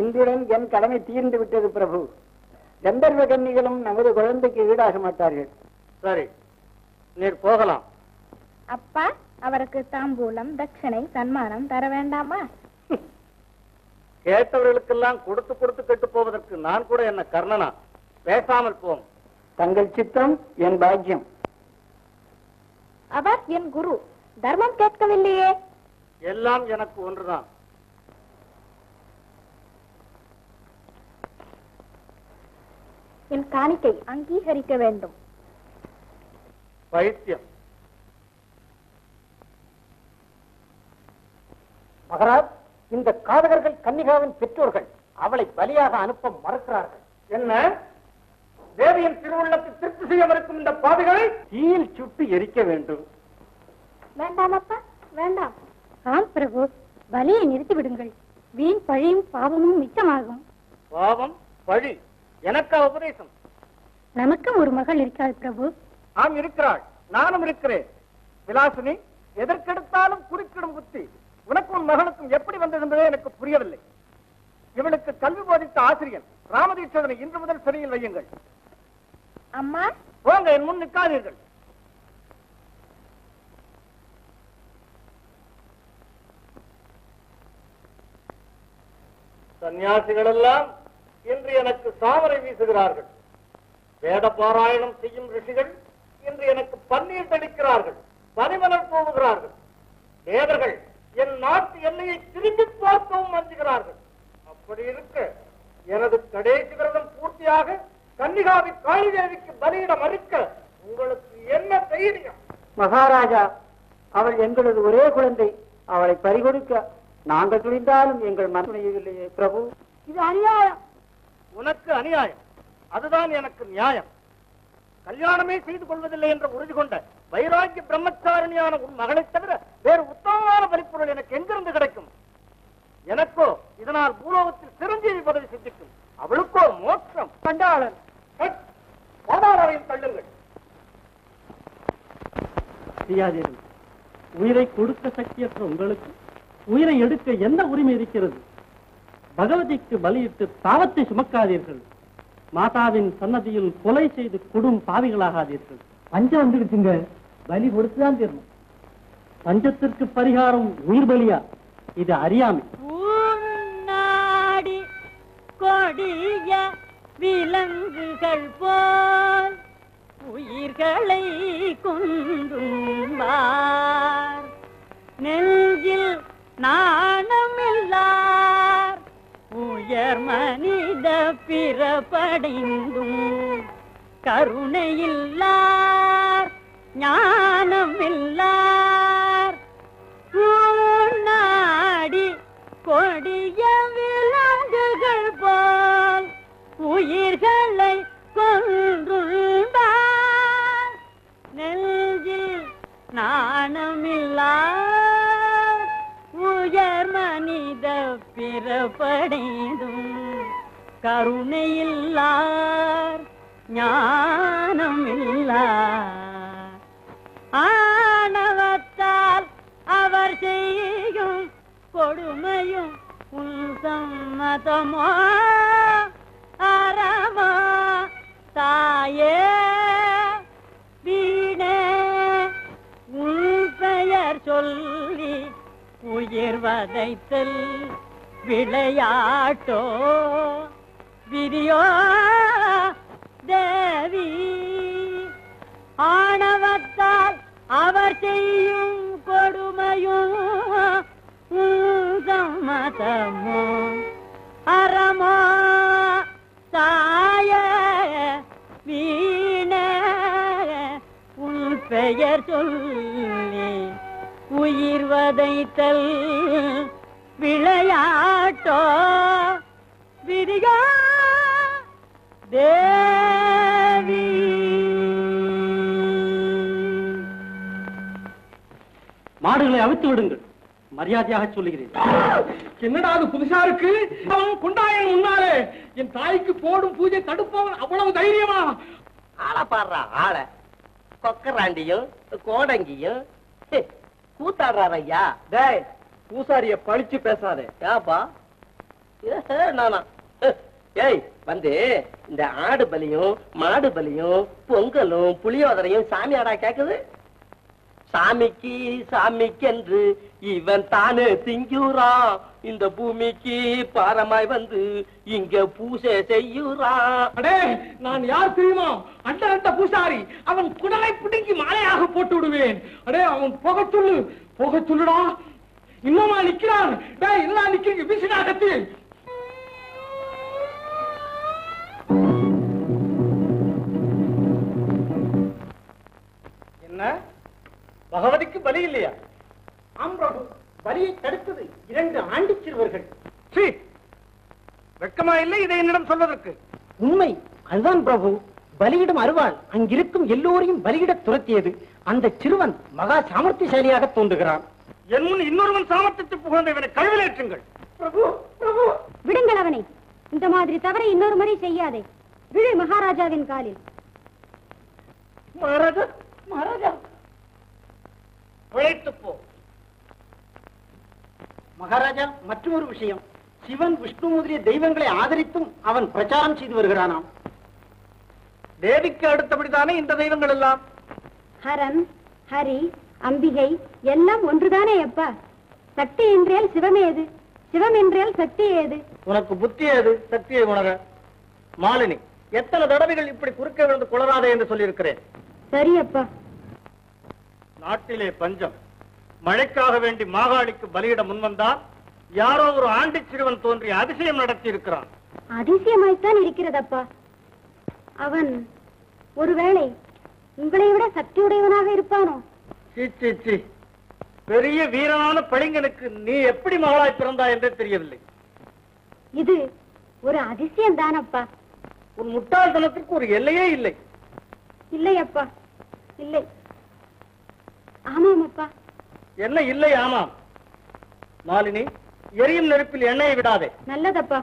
இன்றுடன் என் கடமை தீர்ந்து விட்டது பிரபு கந்தர்வ கன்னிகளும் நமது குழந்தைக்கு ஈடாக மாட்டார்கள் சரி நீர் போகலாம் அப்பா அவருக்கு தாம்பூலம் தட்சணை சன்மானம் தர வேண்டாமா கேட்டவர்களுக்கெல்லாம் கொடுத்து கொடுத்து கெட்டு போவதற்கு நான் கூட என்ன கர்ணனா பேசாமல் போம் தங்கள் சித்தம் என் பாக்கியம் அவர் என் குரு தர்மம் கேட்கவில்லையே எல்லாம் எனக்கு ஒன்றுதான் என் காணிக்கை அங்கீகரிக்க வேண்டும் பைத்தியம் மகராஜ் இந்த காதகர்கள் கன்னிகாவின் பெற்றோர்கள் அவளை பலியாக அனுப்ப மறுக்கிறார்கள் என்ன தேவியின் திருவுள்ளத்தை திருப்தி செய்ய மறுக்கும் இந்த பாவிகளை தீயில் சுட்டு எரிக்க வேண்டும் வேண்டாம் அப்பா வேண்டாம் ஆம் பிரபு பலியை நிறுத்தி விடுங்கள் வீண் பழியும் பாவமும் மிச்சமாகும் பாவம் பழி எனக்கா உபதேசம் நமக்கும் ஒரு மகள் இருக்கிறாள் பிரபு ஆம் இருக்கிறாள் நானும் இருக்கிறேன் விலாசினி எதற்கெடுத்தாலும் குறுக்கிடும் புத்தி உனக்கும் உன் மகனுக்கும் எப்படி வந்தது என்பதே எனக்கு புரியவில்லை இவளுக்கு கல்வி போதித்த ஆசிரியர் ராமதீட்சதனை இன்று முதல் சிறையில் வையுங்கள் அம்மா போங்க என் முன் நிற்காதீர்கள் சன்னியாசிகள் எல்லாம் இன்று எனக்கு சாமரை வீசுகிறார்கள் வேத பாராயணம் செய்யும் ரிஷிகள் இன்று எனக்கு பன்னீர் தெளிக்கிறார்கள் பனிமலர் போவுகிறார்கள் தேவர்கள் என் நாட்டு எல்லையை திரும்பி பார்க்கவும் அஞ்சுகிறார்கள் அப்படி இருக்க எனது கடைசி விரதம் பூர்த்தியாக கன்னிகாவி காளி தேவிக்கு பலியிட மறுக்க உங்களுக்கு என்ன தைரியம் மகாராஜா அவள் எங்களது ஒரே குழந்தை அவளை பறிகொடுக்க நாங்கள் துணிந்தாலும் எங்கள் மனசுனையவில்லையே பிரபு இது அநியாயம் உனக்கு அநியாயம் அதுதான் எனக்கு நியாயம் கல்யாணமே செய்து கொள்வதில்லை என்ற உறுதி கொண்ட வைராக்கிய பிரம்மச்சாரணியான உன் மகளைத் தவிர வேறு உத்தமமான பலிப்பொருள் எனக்கு எங்கிருந்து கிடைக்கும் எனக்கோ இதனால் பூலோகத்தில் சிரஞ்சீவி பதவி சித்திக்கும் அவளுக்கோ மோட்சம் கண்டாளன் பாதாளரையும் தள்ளுங்கள் செய்யாதீர்கள் உயிரை கொடுக்க சக்தியற்ற உங்களுக்கு உயிரை எடுக்க என்ன உரிமை இருக்கிறது பகவதிக்கு பலியிட்டு பாவத்தை சுமக்காதீர்கள் மாதாவின் சன்னதியில் கொலை செய்து கொடும் பாவிகளாகாதீர்கள் பஞ்சம் வந்துடுச்சுங்க பலி கொடுத்துதான் தீரணும் பஞ்சத்திற்கு பரிகாரம் உயிர் பலியா இது அறியாமை உன்னாடி கொடிய விலங்குகள் போல் உயிர்களை கொண்டும்பார் நெஞ்சில் நாணமில்லார் உயர் மனித பிறப்படைந்தும் கருணையில்லார் ஞானமில்லார் நாடி கொடிய விலங்குகள் போல் உயிர்களை கொன்றுள்ளார் நெஞ்சில் நாணமில்லார் உயர் மனித பிறப்படைந்தும் கருணையில்லார் ஞானமில்லார் ஆணவத்தால் அவர் செய்யும் கொடுமையும் உன் சம்மதமோ அறமோ தாயே வீணே உன் பெயர் சொல்லி உயிர் வதைத்தல் விளையாட்டோ விதியோ தேவி ஆணவத்தால் அவர் செய்யும் கொடுமையும் உன் சம்மதமோ அறமோ தாய வீண உன் பெயர் சொல்லி உயிர் வதைத்தல் விளையாட்டோ விதிகா தேவி மாடுகளை அவித்து விடுங்கள் மரியாதையாக சொல்லுகிறேன் என்னடா அது புதுசா இருக்கு அவன் குண்டாயன் முன்னாலே என் தாய்க்கு போடும் பூஜை தடுப்பவன் அவ்வளவு தைரியமா ஆளை பாடுறா ஆளை கொக்கராண்டியும் கோடங்கியும் ஹே, கூத்தாடுறாரு ஐயா டேய் பூசாரிய பழிச்சு பேசாதே ஏப்பா ஏஹே, நானா ஏ, ஏய் வந்து இந்த ஆடு பலியும் மாடு பலியும் பொங்கலும் புளியோதரையும் சாமியாடா கேக்குது சாமிக்கு சாமிக்கென்று இவன் தானே திங்குறான் இந்த பூமிக்கு பாரமாய் வந்து இங்க பூசை செய்யுறான் அடே நான் யார் தெரியுமா அண்ட அண்ட பூசாரி அவன் குடலை பிடுங்கி மாலையாக போட்டு விடுவேன் அடே அவன் போக சொல்லு போக சொல்லுடா இன்னுமா நிக்கிறான் டேய் எல்லாம் நிக்கிறீங்க வீசினா கத்தி என்ன பகவதிக்கு பலி இல்லையா ஆம் பிரபு பலியை தடுத்தது இரண்டு ஆண்டி சிறுவர்கள் சீ வெட்கமா இல்லை இதை என்னிடம் சொல்வதற்கு உண்மை அதுதான் பிரபு பலியிடும் அருவாள் அங்கிருக்கும் எல்லோரையும் பலியிடத் துரத்தியது அந்த சிறுவன் மகா சாமர்த்தியசாலியாக தோன்றுகிறான் என் முன் இன்னொருவன் சாமர்த்தியத்தை புகழ்ந்த இவனை கழுவிலேற்றுங்கள் பிரபு பிரபு விடுங்கள் அவனை இந்த மாதிரி தவறை இன்னொரு முறை செய்யாதே விழு மகாராஜாவின் காலில் மகாராஜா மகாராஜா பிழைத்து போ மகாராஜா மற்றொரு விஷயம் சிவன் விஷ்ணு முதலிய தெய்வங்களை ஆதரித்தும் அவன் பிரச்சாரம் செய்து வருகிறானாம் தேவிக்கு அடுத்தபடிதானே இந்த தெய்வங்கள் எல்லாம் ஹரன் ஹரி அம்பிகை எல்லாம் ஒன்றுதானே அப்பா சக்தி என்றால் சிவம் ஏது சிவம் என்றால் சக்தி ஏது உனக்கு புத்தி ஏது சக்தியை உணர மாலினி எத்தனை தடவைகள் இப்படி குறுக்க விழுந்து குளராதே என்று சொல்லியிருக்கிறேன் சரி அப்பா நாட்டிலே பஞ்சம் மழைக்காக வேண்டி மாகாளிக்கு பலியிட முன்வந்தால் யாரோ ஒரு ஆண்டி சிறுவன் தோன்றி அதிசயம் நடத்தி இருக்கிறான் அதிசயமாய்த்தான் இருக்கிறதப்பா அவன் ஒருவேளை உங்களை விட சக்தியுடையவனாக இருப்பானோ சீ, சீ, சீ. பெரிய வீரனான பளிங்கனுக்கு நீ எப்படி மகளாய் பிறந்தாய் என்றே தெரியவில்லை இது ஒரு அதிசயம் தானப்பா உன் முட்டாள்தனத்திற்கு ஒரு எல்லையே இல்லை இல்லை அப்பா இல்லை ஆமாம் அப்பா என்ன இல்லை ஆமாம் மாலினி எரியும் நெருப்பில் எண்ணெயை விடாதே நல்லதப்பா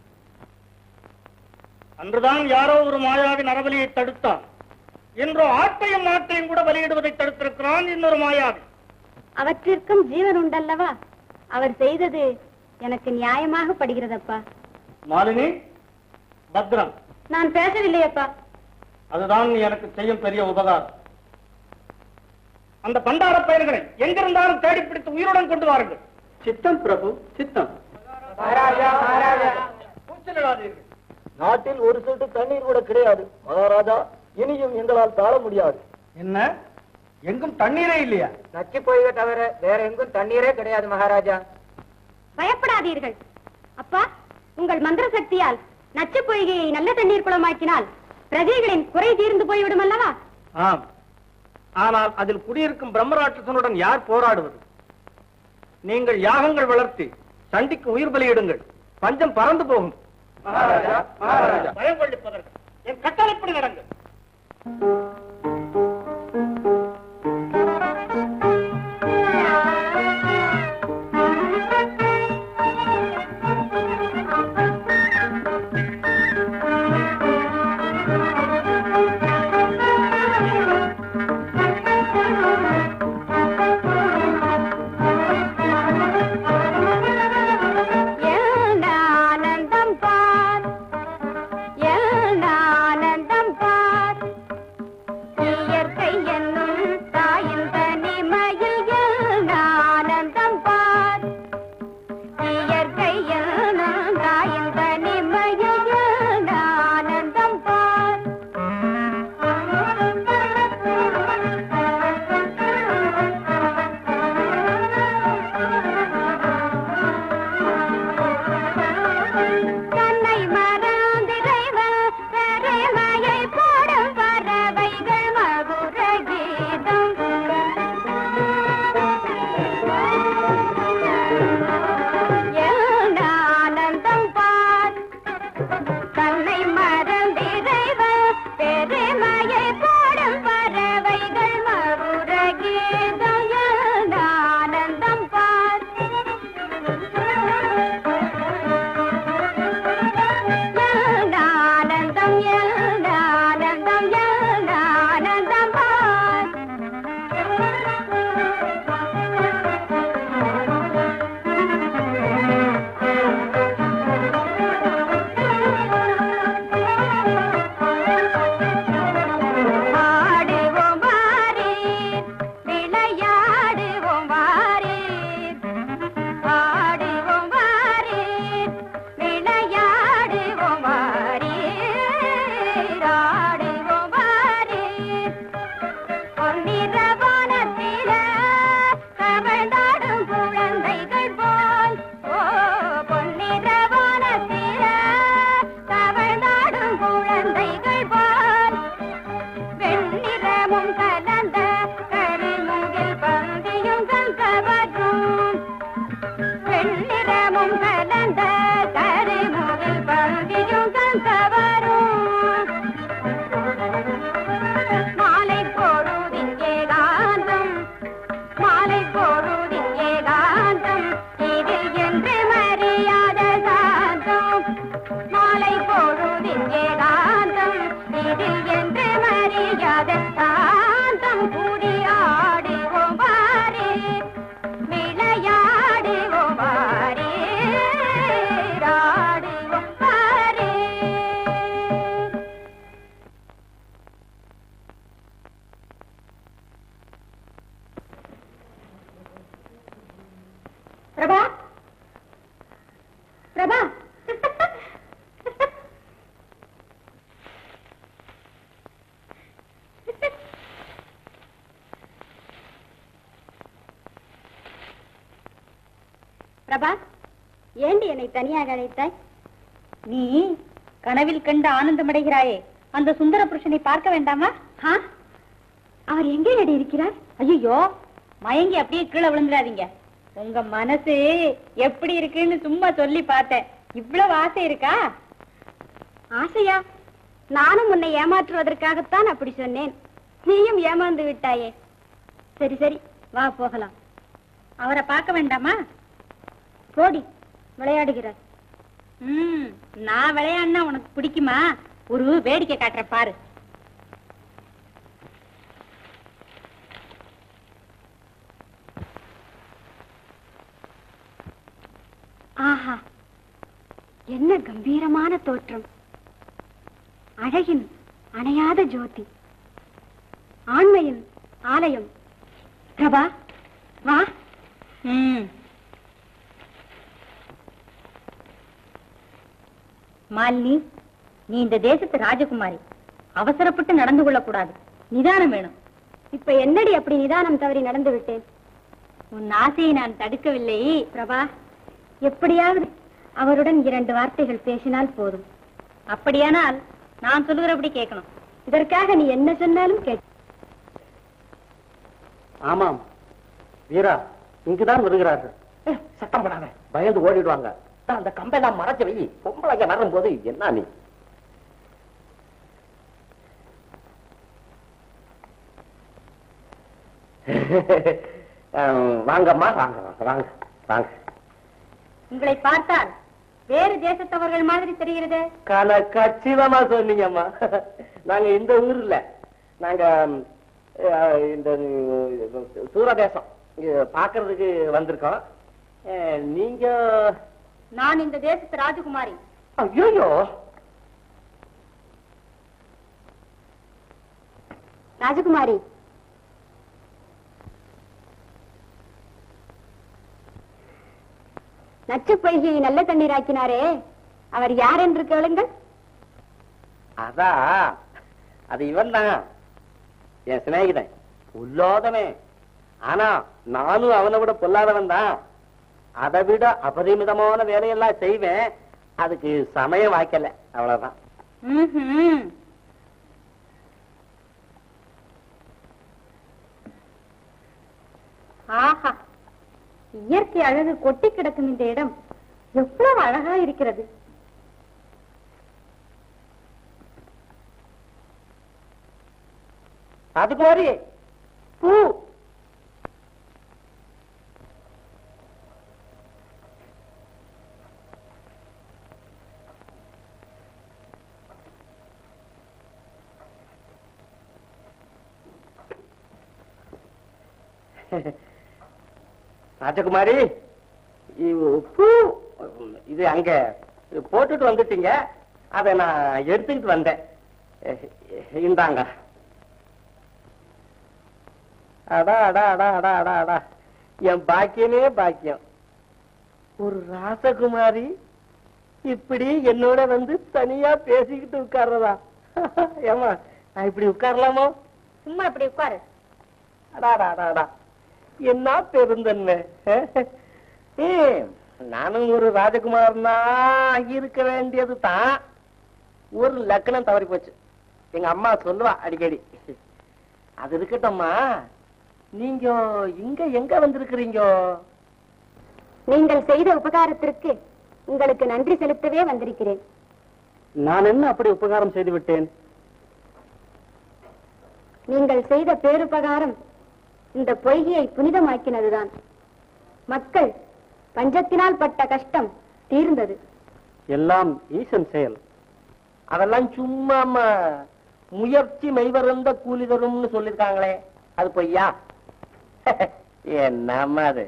அன்றுதான் யாரோ ஒரு மாயாவி நரபலியை தடுத்தான் இன்றோ ஆட்டையும் மாட்டையும் கூட பலியிடுவதை தடுத்திருக்கிறான் இன்னொரு மாயாவி அவற்றிற்கும் ஜீவன் உண்டல்லவா அவர் செய்தது எனக்கு நியாயமாக படுகிறதப்பா மாலினி பத்ரம் நான் பேசவில்லை அப்பா அதுதான் நீ எனக்கு செய்யும் பெரிய உபகாரம் அந்த பண்டார பயிர்களை எங்கிருந்தாலும் தேடி பிடித்து உயிருடன் கொண்டு வாருங்கள் சித்தம் பிரபு சித்தம் கூச்சலிடாதீர்கள் நாட்டில் ஒரு சொட்டு தண்ணீர் கூட கிடையாது மகாராஜா இனியும் எங்களால் தாழ முடியாது என்ன எங்கும் தண்ணீரே இல்லையா நச்சு போய்க தவிர வேற எங்கும் தண்ணீரே கிடையாது மகாராஜா பயப்படாதீர்கள் அப்பா உங்கள் மந்திர சக்தியால் நச்சு பொய்கையை நல்ல தண்ணீர் குளமாக்கினால் பிரஜைகளின் குறை தீர்ந்து போய்விடும் அல்லவா ஆம் ஆனால் அதில் குடியிருக்கும் பிரம்மராட்சசனுடன் யார் போராடுவது நீங்கள் யாகங்கள் வளர்த்தி சண்டிக்கு உயிர் பலியிடுங்கள் பஞ்சம் பறந்து போகும் பயம் கொள்ளிப்பதற்கு என் கட்டளைப்படி நடங்கள் ஆனந்தம் பார் ஆனந்தம் பார் மாலை பொழுதின் ஏகாந்தம் இதில் என்று மரியாத சாந்தம் கூடி ஆடுவோம் வாரே விளையாடுவோம் வாரே ஆடுவோம் வாரே பிரபா பிரபா பிரபா ஏண்டி என்னை தனியாக அழைத்தாய் நீ கனவில் கண்டு ஆனந்தமடைகிறாயே அந்த சுந்தர புருஷனை பார்க்க வேண்டாமா அவர் எங்கே அடி இருக்கிறார் ஐயோ மயங்கி அப்படியே கீழே விழுந்துடாதீங்க உங்க மனசு எப்படி இருக்குன்னு சும்மா சொல்லி பார்த்தேன் இவ்வளவு ஆசை இருக்கா ஆசையா நானும் உன்னை ஏமாற்றுவதற்காகத்தான் அப்படி சொன்னேன் நீயும் ஏமாந்து விட்டாயே சரி சரி வா போகலாம் அவரை பார்க்க வேண்டாமா போடி விளையாடுகிறார் ம் நான் விளையாடினா உனக்கு பிடிக்குமா ஒரு வேடிக்கை காட்டுற பாரு ஆஹா என்ன கம்பீரமான தோற்றம் அழகின் அணையாத ஜோதி ஆண்மையின் ஆலயம் பிரபா வா ம் மாலினி நீ இந்த தேசத்து ராஜகுமாரி அவசரப்பட்டு நடந்து கொள்ளக்கூடாது நிதானம் வேணும் இப்ப என்னடி அப்படி நிதானம் தவறி நடந்து விட்டேன் உன் ஆசையை நான் தடுக்கவில்லை பிரபா எப்படியாவது அவருடன் இரண்டு வார்த்தைகள் பேசினால் போதும் அப்படியானால் நான் சொல்லுகிறபடி கேட்கணும் இதற்காக நீ என்ன சொன்னாலும் கேட்க ஆமாம் வீரா இங்குதான் வருகிறார்கள் சத்தம் போடாத பயந்து ஓடிடுவாங்க அதான் அந்த கம்பெல்லாம் மறைச்சு வை பொம்பளைங்க வரும்போது என்ன நீ அஹ், வாங்கம்மா வாங்க வாங்க வாங்க வாங்க உங்களை பார்த்தால் வேறு தேசத்தவர்கள் மாதிரி தெரிகிறது கல கச்சிதமா சொன்னீங்கம்மா நாங்க இந்த ஊர்ல நாங்க அஹ், இந்த தூரதேசம் இங்க பாக்குறதுக்கு வந்திருக்கோம் அஹ், நீங்க நான் இந்த தேசத்து ராஜகுமாரி ஐயோ ராஜகுமாரி நச்சு பொய்கையை நல்ல தண்ணீராக்கினாரே அவர் யார் என்று கேளுங்கள் அதா அது இவன் தான் என் சிநேகிதன் உல்லாதமே ஆனா நானும் அவனை விட பொல்லாதவன் தான் அதை விட அபரிமிதமான வேலையெல்லாம் செய்வேன் அதுக்கு சமயம் வாய்க்கல அவ்வளவுதான் ம்ஹும். ஆஹா இயற்கை அழகு கொட்டி கிடக்கும் இந்த இடம் எவ்வளவு அழகா இருக்கிறது அதுக்கு மாதிரி பூ ராஜகுமாரி இவ் பூ இது அங்க போட்டுட்டு வந்துட்டீங்க அதை நான் எடுத்துக்கிட்டு வந்தேன் இந்தாங்க அடா அடா அடா அடா அடா அடா என் பாக்கியமே பாக்கியம் ஒரு ராசகுமாரி இப்படி என்னோட வந்து தனியா பேசிக்கிட்டு உட்கார்றதா ஏமா நான் இப்படி உட்காரலாமோ சும்மா இப்படி உட்காரு அடா அடா அடா அடா என்ன பெருந்தன்மை ஏ நானும் ஒரு ராஜகுமாரனா இருக்க வேண்டியது தான் ஒரு லக்கணம் தவறி போச்சு எங்க அம்மா சொல்லுவா அடிக்கடி அது இருக்கட்டும்மா நீங்க இங்க எங்க வந்திருக்கிறீங்க நீங்கள் செய்த உபகாரத்திற்கு உங்களுக்கு நன்றி செலுத்தவே வந்திருக்கிறேன் நான் என்ன அப்படி உபகாரம் செய்து விட்டேன் நீங்கள் செய்த பேருபகாரம் இந்த பொய்கையை புனிதமாக்கினதுதான் மக்கள் பஞ்சத்தினால் பட்ட கஷ்டம் தீர்ந்தது எல்லாம் ஈசன் செயல் அதெல்லாம் சும்மாமா முயற்சி மெய்வருந்த கூலி தரும்னு சொல்லிருக்காங்களே அது பொய்யா என்னம்மா அது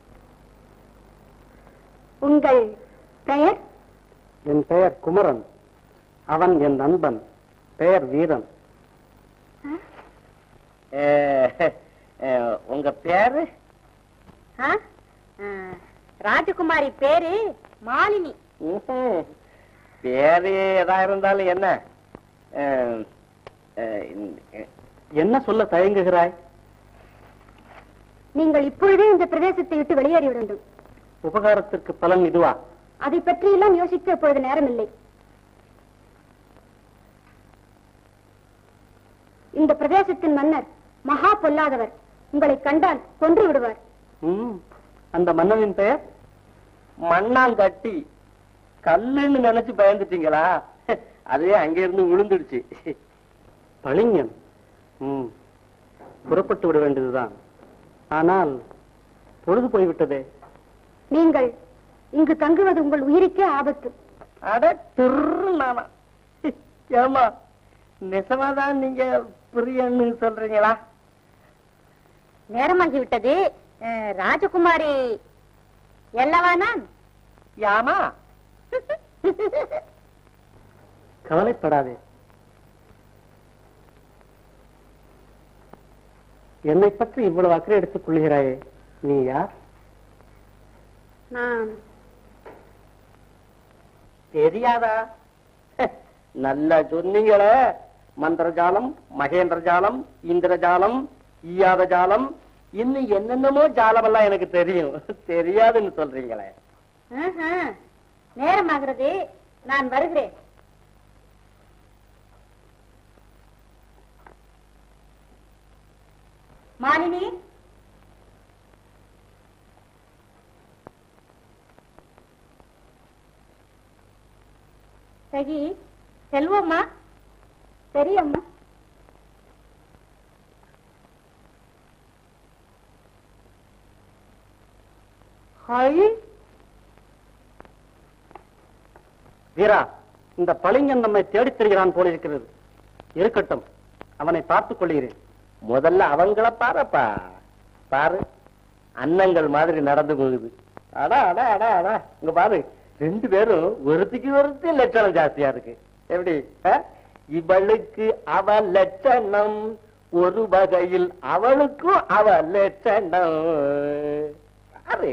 உங்கள் பெயர் என் பெயர் குமரன் அவன் என் நண்பன் பெயர் வீரன் அஹ், அஹ், உங்க பேரு ஆ? ஆ, ராஜகுமாரி பேரு மாலினி ம்ஹும். பேரு எதா இருந்தாலும் என்ன அஹ், அஹ், இந்த- என்ன சொல்ல தயங்குகிறாய் நீங்கள் இப்பொழுதே இந்த பிரதேசத்தை விட்டு வெளியேறி வேண்டும் உபகாரத்திற்கு பலன் இதுவா அதை பற்றி எல்லாம் யோசிக்க இப்பொழுது நேரமில்லை இந்த பிரதேசத்தின் மன்னர் மகா பொல்லாதவர் உங்களை கண்டால் கொன்று விடுவார் ம், அந்த மன்னனின் பெயர் மண்ணாங்கட்டி கல்லுன்னு நினைச்சு பயந்துட்டீங்களா அதுவே அங்க இருந்து விழுந்துடுச்சு பளிங்கன் ம், புறப்பட்டு விட வேண்டியதுதான் ஆனால் பொழுது போய்விட்டதே நீங்கள் இங்கு தங்குவது உங்கள் உயிருக்கே ஆபத்து அட திரு நானா ஏமா நிஜமாதான் நீங்க பிரியன்னு சொல்றீங்களா நேரமாகிவிட்டது அஹ், ராஜகுமாரி எல்லவானா யாமா கவலைப்படாதே என்னை பற்றி இவ்வளவு அக்கறை எடுத்துக் கொள்கிறாயே நீ யார் நான் தெரியாதா நல்லா சொன்னீங்களே மந்திரஜாலம் மகேந்திர ஜாலம் இந்திரஜாலம் ஈயாத ஜாலம் இன்னும் என்னென்னமோ ஜாலம் எல்லாம் எனக்கு தெரியும் தெரியாதுன்னு சொல்றீங்களே ஆஹா, நேரமாகிறது நான் வருகிறேன் மாலினி சகி செல்வம்மா சரியம்மா ஹாய் வீரா இந்த பளிங்கன் நம்மை தேடித் திரிகிறான் போலிருக்கிறது இருக்கட்டும் அவனை பார்த்துக் கொள்கிறேன் முதல்ல அவங்கள பாருப்பா பாரு அன்னங்கள் மாதிரி நடந்து போகுது அடா அடா அடா அடா இங்க பாரு ரெண்டு பேரும் ஒருத்திக்கு ஒருத்தி லட்சணம் ஜாஸ்தியா இருக்கு எப்படி ஆ? இவளுக்கு அவ லட்சணம் ஒரு வகையில் அவளுக்கும் அவ லட்சணம் பாரு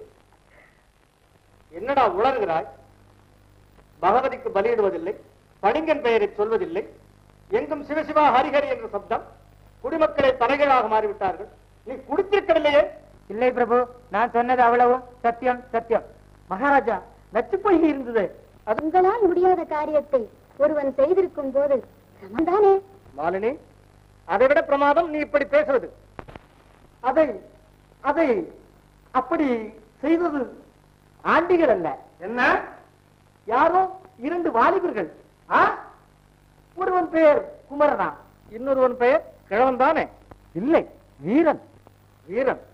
என்னடா உளறுகிறாய் பகவதிக்கு பலியிடுவதில்லை பணிங்கன் பெயரை சொல்வதில்லை எங்கும் சிவசிவா ஹரிஹரி என்ற சப்தம் குடிமக்களை தலைகளாக மாறிவிட்டார்கள் நீ குடித்திருக்கவில்லையே இல்லை பிரபு நான் சொன்னது அவ்வளவு சத்தியம் சத்தியம் மகாராஜா நச்சு போய் இருந்தது உங்களால் முடியாத காரியத்தை ஒருவன் செய்திருக்கும் போது சமந்தானே மாலினி அதைவிட பிரமாதம் நீ இப்படி பேசுவது அதை அதை அப்படி செய்தது ஆண்டிகள் அல்ல என்ன யாரோ இரண்டு வாலிபர்கள் ஆ? ஒருவன் பெயர் குமரனா இன்னொருவன் பெயர் கிழவன் தானே இல்லை வீரன் வீரன்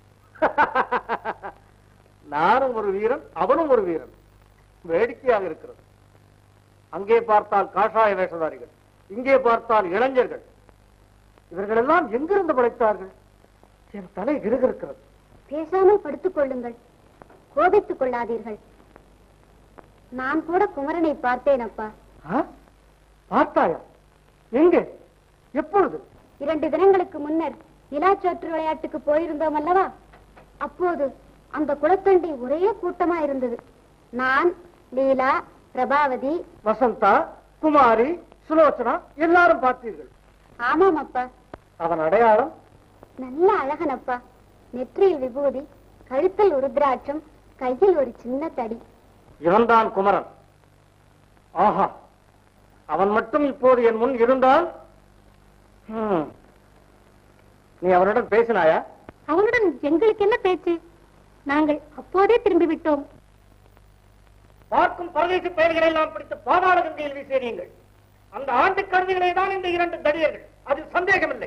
நானும் ஒரு வீரன் அவனும் ஒரு வீரன் வேடிக்கையாக இருக்கிறது அங்கே பார்த்தால் காஷாய வேஷதாரிகள் இங்கே பார்த்தால் இளைஞர்கள் இவர்களெல்லாம் எங்கிருந்து படைத்தார்கள் என் தலை கிருகிருக்கிறது பேசாமல் படுத்துக் கொள்ளுங்கள் கோபித்துக் கொள்ளாதீர்கள் நான் கூட குமரனை பார்த்தேன் அப்பா ஆ? பார்த்தாயா எங்கே எப்பொழுது இரண்டு தினங்களுக்கு முன்னர் நிலாச்சோற்று விளையாட்டுக்கு போயிருந்தோம் அல்லவா அப்போது அந்த குளத்தண்டி ஒரே கூட்டமா இருந்தது நான் லீலா பிரபாவதி வசந்தா குமாரி சுலோச்சனா எல்லாரும் பார்த்தீர்கள் ஆமாம் அப்பா அவன் அடையாளம் நல்ல அழகன் அப்பா நெற்றியில் விபூதி கழுத்தில் உருத்ராட்சம் கையில் ஒரு சின்ன தடி இவன்தான் குமரன் ஆஹா அவன் மட்டும் இப்போது என் முன் இருந்தால் ஹம், நீ அவனிடம் பேசினாயா அவனுடன் எங்களுக்கு என்ன பேச்சு நாங்கள் அப்போதே திரும்பி விட்டோம் பார்க்கும் பரதேசி பெயர்களை எல்லாம் பிடித்து பாதாள கங்கையில் வீசியீங்கள் அந்த ஆண்டு கருவிகளே தான் இந்த இரண்டு தடியர்கள் அதில் சந்தேகமில்லை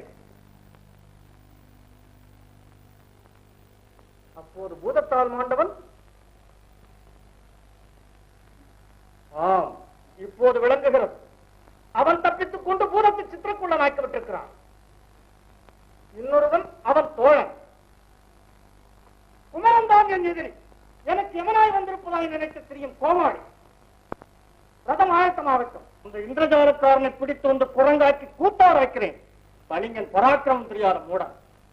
அப்போது பூதத்தால் மாண்டவன் ஆம் இப்போது விளங்குகிறது அவன் தப்பித்துக் கொண்டு பூரத்து சித்திரக்குள்ளனாக்கப்பட்டிருக்கிறான் இன்னொருவன் அவன் தோழன் குமரன் தான் என் எதிரி எனக்கு எவனாய் வந்திருப்பதாய் நினைத்து தெரியும் கோமாளி ரதம் ஆயத்தமாகட்டும் இந்த இந்திரஜாலக்காரனை பிடித்து வந்து குரங்காக்கி கூத்தார் வைக்கிறேன் பளிங்கன் பராக்கிரமம் தெரியாத மூடன்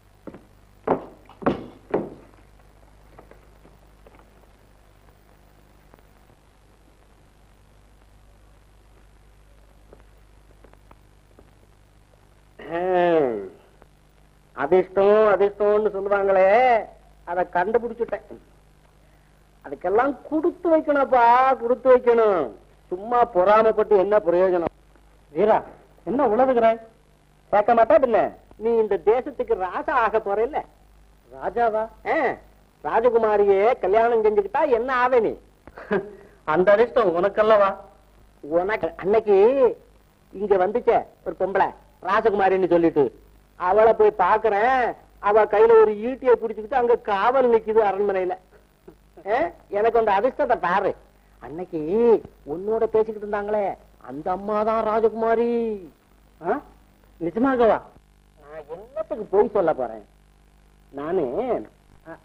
ஹம். அதிர்ஷ்டம் அதிர்ஷ்டம்னு சொல்லுவாங்களே அத கண்டுபிடிச்சுட்டேன் அதுக்கெல்லாம் கொடுத்து வைக்கணும்ப்பா கொடுத்து வைக்கணும் சும்மா பொறாமப்பட்டு என்ன பிரயோஜனம் வீரா என்ன உழவுகிறாய் கேட்க மாட்டா பின்ன நீ இந்த தேசத்துக்கு ராஜா ஆக போற இல்ல ராஜாவா ஆ, ராஜகுமாரியே கல்யாணம் செஞ்சுக்கிட்டா என்ன ஆவே நீ அந்த அதிர்ஷ்டம் உனக்கல்லவா உனக்கு அன்னைக்கு இங்க வந்துச்சே ஒரு பொம்பளை ராஜகுமாரின்னு சொல்லிட்டு அவளை போய் பாக்குறேன் அவ கையில ஒரு ஈட்டியை பிடிச்சுக்கிட்டு அங்க காவல் நிக்குது அரண்மனையில ஆ, எனக்கு அந்த அதிர்ஷ்டத்தை பாரு அன்னைக்கு உன்னோட பேசிக்கிட்டு இருந்தாங்களே அந்த அம்மா தான் ராஜகுமாரி ஆ? நிஜமாகவா நான் என்னத்துக்கு போய் சொல்ல போறேன் நானு அ,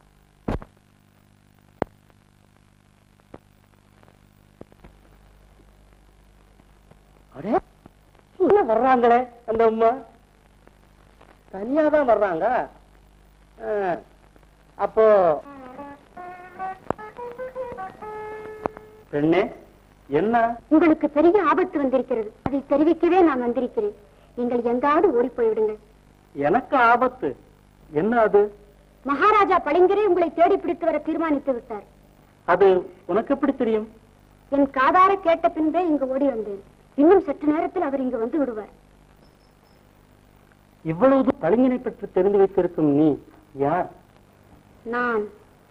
அடே என்ன வர்றாங்களே அந்த அம்மா தனியா தான் வர்றாங்க ஆ, அப்போ பெண்ணே என்ன உங்களுக்கு பெரிய ஆபத்து வந்திருக்கிறது அதை தெரிவிக்கவே நான் வந்திருக்கிறேன் நீங்கள் எங்காவது ஓடி போய்விடுங்கள் எனக்கு ஆபத்து என்ன அது மகாராஜா பளிங்கரே உங்களை தேடி பிடித்து வர தீர்மானித்து விட்டார் அது உனக்கு எப்படி தெரியும் என் காதார கேட்ட பின்பே இங்கு ஓடி வந்தேன் இன்னும் சற்று நேரத்தில் அவர் இங்கு வந்து விடுவார் இவ்வளவு பளிங்கினை பற்றி தெரிந்து வைத்திருக்கும் நீ யார் நான்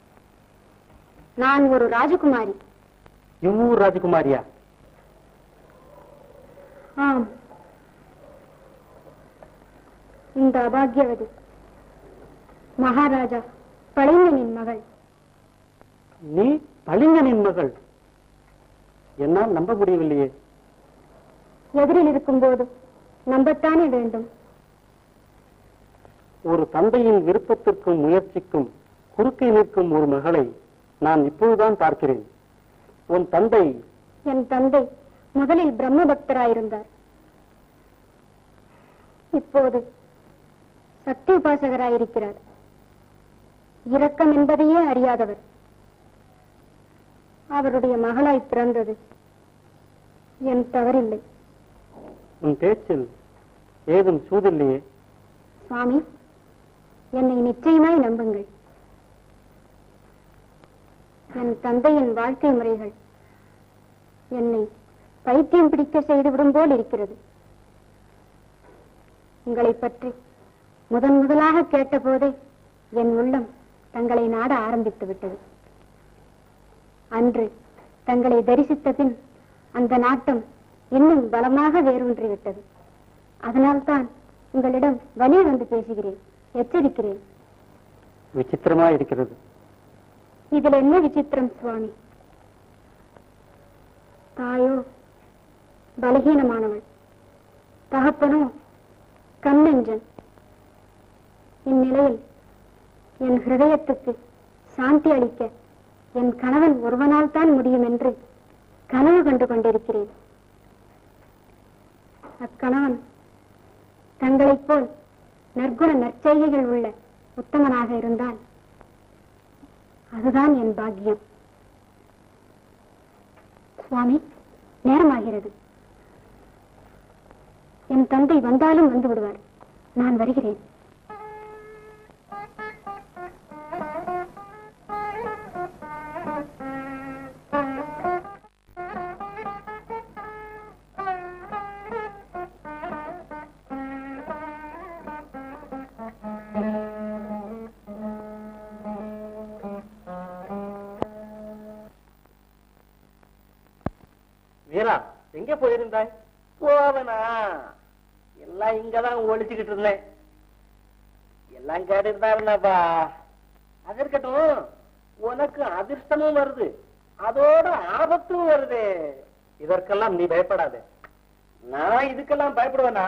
நான் ஒரு ராஜகுமாரி இவ்வூர் ராஜகுமாரியா ஆம் இந்த அபாகியவதி மகாராஜா பளிங்கனின் மகள் நீ பளிங்கனின் மகள் என்னால் நம்ப முடியவில்லையே எதிரில் இருக்கும்போது நம்பத்தானே வேண்டும் ஒரு தந்தையின் விருப்பத்திற்கும் முயற்சிக்கும் குறுக்கே நிற்கும் ஒரு மகளை நான் இப்பொழுதுதான் பார்க்கிறேன் உன் தந்தை என் தந்தை முதலில் பிரம்ம பக்தராயிருந்தார் இப்போது சக்தி உபாசகராயிருக்கிறார் இரக்கம் என்பதையே அறியாதவர் அவருடைய மகளாய் பிறந்தது என் தவறில்லை உன் பேச்சில் ஏதும் சூதில்லையே சுவாமி என்னை நிச்சயமாய் நம்புங்கள் என் தந்தையின் வாழ்க்கை முறைகள் என்னை பைத்தியம் பிடிக்க செய்துவிடும் போல் இருக்கிறது உங்களை பற்றி முதன் முதலாக கேட்டபோதே என் உள்ளம் தங்களை நாட ஆரம்பித்து விட்டது அன்று தங்களை தரிசித்த பின் அந்த நாட்டம் இன்னும் பலமாக வேரூன்றி விட்டது அதனால்தான் உங்களிடம் வலிய வந்து பேசுகிறேன் எச்சரிக்கிறேன் விசித்திரமா இருக்கிறது இதில் என்ன விசித்திரம் சுவாமி தாயோ பலகீனமானவள் தகப்பனோ கண்ணெஞ்சன் இந்நிலையில் என் ஹிருதயத்துக்கு சாந்தி அளிக்க என் கணவன் ஒருவனால் தான் முடியும் என்று கனவு கண்டு கொண்டிருக்கிறேன் அக்கணவன் தங்களைப் போல் நற்குண நற்செய்கைகள் உள்ள உத்தமனாக இருந்தால் அதுதான் என் பாக்கியம் சுவாமி நேரமாகிறது என் தந்தை வந்தாலும் வந்து விடுவார் நான் வருகிறேன் வீரா எங்க போயிருந்தாய் போவனா எல்லாம் இங்கதான் ஒழிச்சுக்கிட்டு இருந்தேன் எல்லாம் கேட்டுட்டு தான் இருந்தப்பா அது இருக்கட்டும் உனக்கு அதிர்ஷ்டமும் வருது அதோட ஆபத்தும் வருது இதற்கெல்லாம் நீ பயப்படாத நான் இதுக்கெல்லாம் பயப்படுவேனா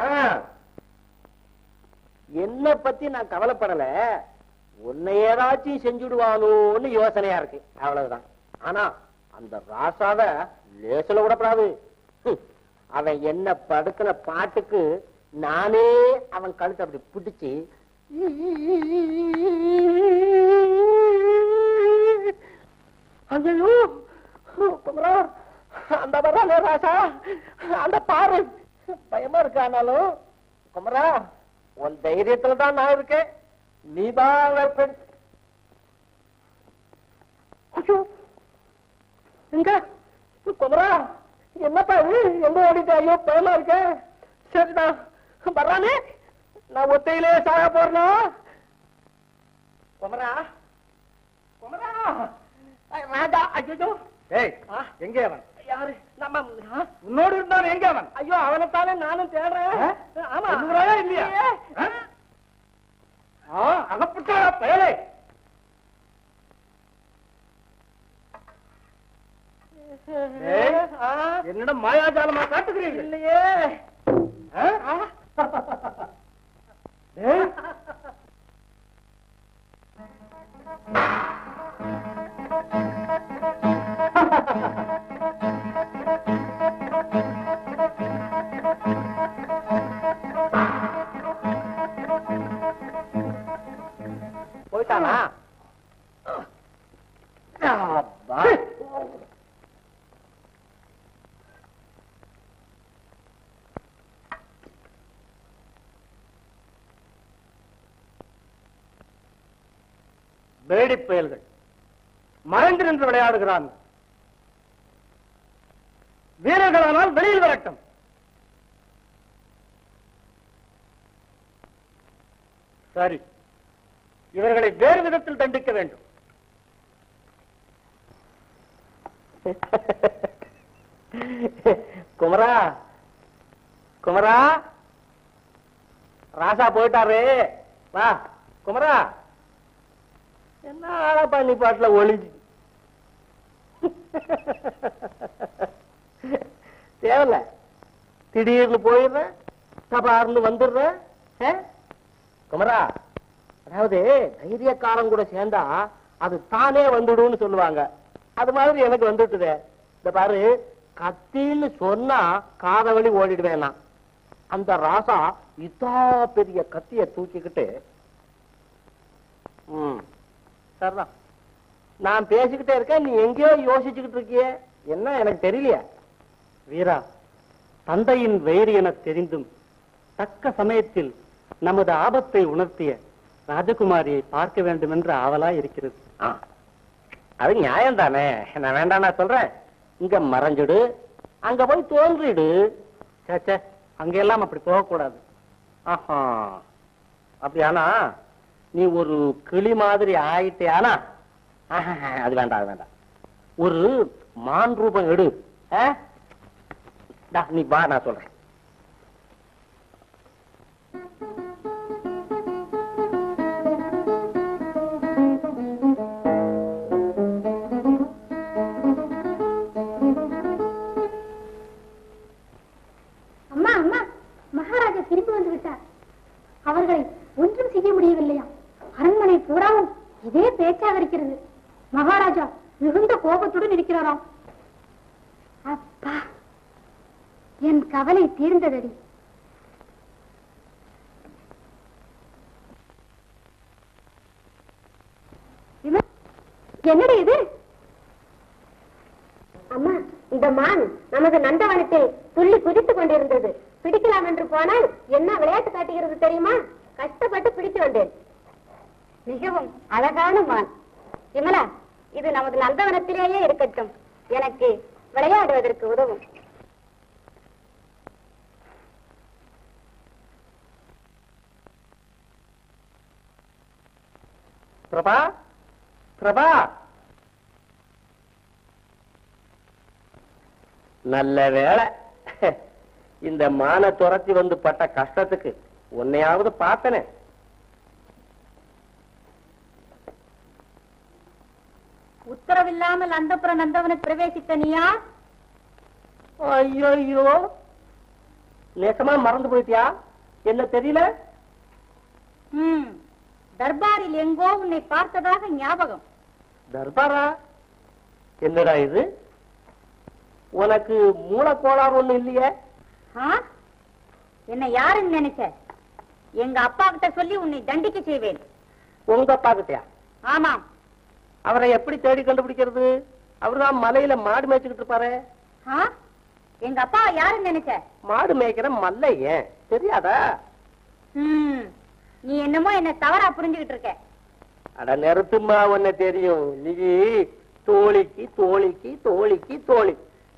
என்ன பத்தி நான் கவலைப்படல உன்னை ஏதாச்சும் செஞ்சுடுவானோன்னு யோசனையா இருக்கு அவ்வளவுதான் ஆனா அந்த ராசாவ லேசுல விடப்படாது ஹம், அவன் என்ன படுக்கின பாட்டுக்கு நானே அவன் கழுத்தை அப்படி பிடிச்சு ஐயோ குமரா அந்த வர்றானே ராசா அந்த பாரு பயமா இருக்கு ஆனாலும் குமரா உன் தைரியத்துல தான் நான் இருக்கேன் நீ தான் வெப்பன். ஐயோ எங்க குமரா என்னப்பா இது எங்க ஓடிட்ட ஐயோ பயமா இருக்க சரிடா வர்றானே நான் ஒத்தையிலே சாக போறனா குமரா குமரா ஐ, ராஜா ஐயோ ஏய் ஆ? எங்கே அவன் யாரு நம்ம ஆ? உன்னோடு இருந்தான் எங்கே அவன் ஐயோ அவனைத்தானே நானும் தேடுறேன் ஆ? ஆமா சொல்லுகிறாயா இல்லையா? ஆ? ஆ, அகப்பட்ட பயலே ஏய், ஆ? என்னிடம் மாயாஜாலமா காட்டுகிறீர்கள் இல்லையே ஆ? ஏய், போயிட்டானா அப்பா. பேடி புயல்கள் மறைந்து நின்று விளையாடுகிறான் வீரர்களானால் வெளியில் வரட்டும் சரி இவர்களை வேறு விதத்தில் தண்டிக்க வேண்டும் குமரா குமரா ராசா போயிட்டாரு வா குமரா என்ன ஆளப்பா நீ பாட்டுல ஒளிஞ்சு தேவையில்ல திடீர்னு போயிடுறேன் தபார்னு வந்துடுறேன் ஆ? குமரா அதாவது தைரியக்காரன் கூட சேர்ந்தா அது தானே வந்துடும்னு சொல்லுவாங்க அது மாதிரி எனக்கு வந்துட்டுதே இந்த பாரு கத்தின்னு சொன்னா காத வழி ஓடிடுவேன் நான் அந்த ராசா இதா பெரிய கத்திய தூக்கிக்கிட்டு ம் சரிதான் நான் பேசிக்கிட்டே இருக்கேன் நீ எங்கேயோ யோசிச்சுக்கிட்டு இருக்கியே என்ன எனக்கு தெரியலையே வீரா தந்தையின் வயிறு என தெரிந்தும் தக்க சமயத்தில் நமது ஆபத்தை உணர்த்திய ராஜகுமாரியை பார்க்க வேண்டும் என்று ஆவலா இருக்கிறது ஆ, அது நியாயம் தானே நான் வேண்டாம் நான் சொல்றேன் இங்க மறைஞ்சிடு அங்க போய் தோன்றிடு சேச்சே அங்கெல்லாம் அப்படி போகக்கூடாது ஆஹா அப்படியானா நீ ஒரு கிளி மாதிரி ஆயிட்டியானா ஆஹா, அது வேண்டாம் அது வேண்டாம் ஒரு மான் ரூபம் எடு ஆ? டா, நீ வா நான் சொல்றேன் அம்மா அம்மா மகாராஜா திரும்பி வந்து விட்டார் அவர்களை ஒன்றும் செய்ய முடியவில்லையா அரண்மனை பூராவும் இதே பேச்சாக இருக்கிறது மகாராஜா மிகுந்த கோபத்துடன் இருக்கிறாராம் அப்பா என் கவலை தீர்ந்ததடி இவன் என்னடி இது அம்மா இந்த மான் நமது நந்தவனத்தில் துள்ளி குதித்துக் கொண்டிருந்தது பிடிக்கலாம் என்று போனால் என்ன விளையாட்டு காட்டுகிறது தெரியுமா கஷ்டப்பட்டு பிடித்து வந்தேன் மிகவும் அழகான மான் விமலா இது நமது நந்தவனத்திலேயே இருக்கட்டும் எனக்கு விளையாடுவதற்கு உதவும் பிரபா பிரபா நல்ல வேளை இந்த மான துரத்தி வந்து பட்ட கஷ்டத்துக்கு உன்னையாவது பார்த்தனே உத்தரவில்லாமல் அந்தப்புற நந்தவன பிரவேசித்த நீயா ஐயோ ஐயோ நேசமா மறந்து போயிட்டியா என்ன தெரியல ம் தர்பாரில் எங்கோ உன்னை பார்த்ததாக ஞாபகம் தர்பாரா என்னடா இது உனக்கு மூலக்கோளாறு ஒண்ணு இல்லையே ஆ? என்ன யாருன்னு நினைச்ச எங்க அப்பா கிட்ட சொல்லி உன்னை தண்டிக்க செய்வேன் உங்க அப்பா கிட்டயா ஆமாம் அவரை எப்படி தேடி கண்டுபிடிக்கிறது அவர்தான் மலையில மாடு மேய்ச்சிக்கிட்டு இருப்பாரு ஆ? எங்க அப்பா யாருன்னு நினைச்ச மாடு மேய்க்கிற மல்லையன் தெரியாதா ம் நீ என்னமோ என்ன தவறா புரிஞ்சுகிட்டு இருக்க அட நெருத்துமா உன்ன தெரியும் நீ தோழிக்கு தோழிக்கு தோழிக்கு தோழி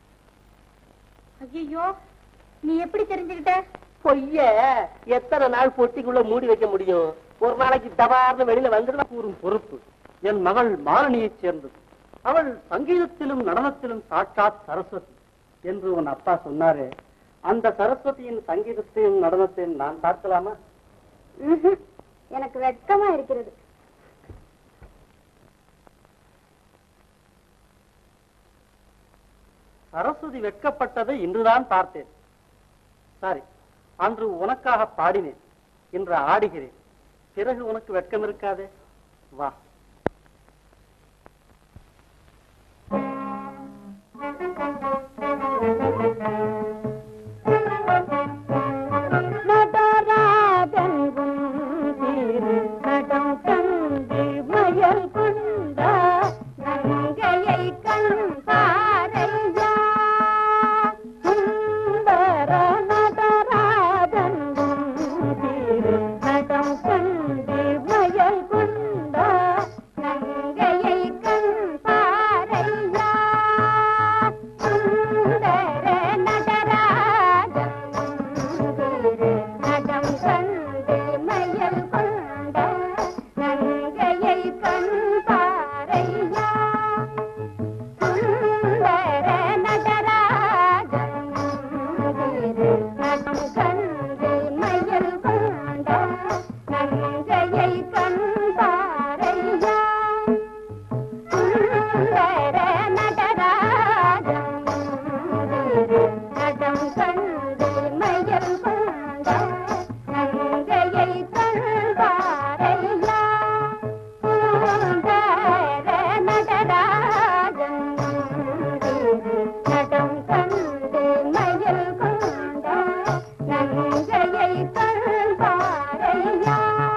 ஐயோ நீ எப்படி தெரிஞ்சுக்கிட்ட பொய்ய எத்தனை நாள் பொட்டிக்குள்ள மூடி வைக்க முடியும் ஒரு நாளைக்கு தபார்னு வெளியில வந்துடுவா கூறும் பொறுப்பு என் மகள் மாலினியைச் சேர்ந்தது அவள் சங்கீதத்திலும் நடனத்திலும் சாட்சாத் சரஸ்வதி என்று உன் அப்பா சொன்னாரே அந்த சரஸ்வதியின் சங்கீதத்தையும் நடனத்தையும் நான் பார்க்கலாமா ம்ஹும். எனக்கு வெட்கமா இருக்கிறது சரஸ்வதி வெட்கப்பட்டதை இன்றுதான் பார்த்தேன் சரி அன்று உனக்காக பாடினேன் இன்று ஆடுகிறேன் பிறகு உனக்கு வெட்கம் இருக்காதே வா நங்கையை கண் பாரையா சுந்தர நடராஜன் திரு நடம் கண்டு மயல் கொண்ட நங்கையை கண் பாரையா சுந்தர நடராஜன் திரு நடம் கண்டு மயல் கொண்ட நங்கையை கண் பாரையா சுந்தர நடராஜன் திரு நடம் கண்டு மயல் கொண்ட நங்கையை கண் பாரையா சுந்தர நடராஜன் திரு நடம் கண்டு மயல் கொண்ட நங்கையை கண் பாரையா சுந்தர நடராஜன் திரு நடம் கண்டு மயல் கொண்ட நங்கையை கண் பாரையா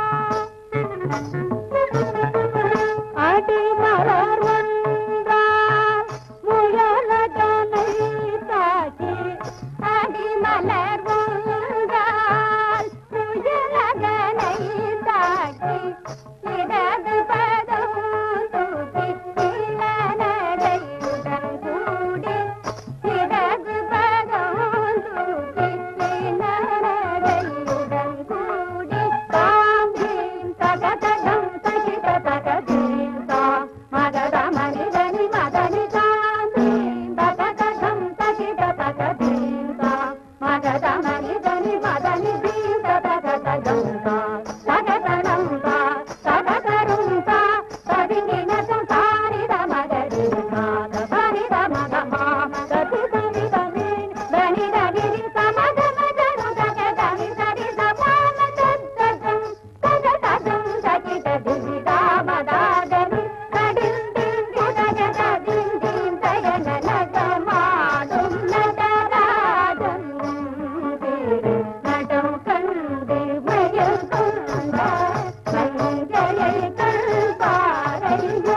அடிமலர் ஒன்றால் முயலதனை தாக்கி அடிமலர் ஒன்றால் முயலதனை தாக்கி இடது பதம் தூக்கி இளநடையுடன் கூடி இடது பதம் தூக்கி இளநடையுடன் கூடி தாம்பீம் தகதகம் தகித தகதீம் தாம் மகத மனிதனி மதனி தாம்பீம் தகதகம் தகித தகதீம் தாம் மகத மனிதனி மதனி தீம் தகதகம் தாம் தகதனம் தா தகதரும் தா ததிங்கினசம் தாரித மகரி மாத பரித மகமா கதி தனி தனி தனி தனி சமத மதனு தகதனி சரி சமாம தத்தகம் தகதகம் தகித திவிதா மதாதனி கடில் திந்தி தகததின் தின் தயன நகமாடும் நடராஜன் திரு நடம் கண்டு மயல் கொண்ட நங்கையை கண் பாரையா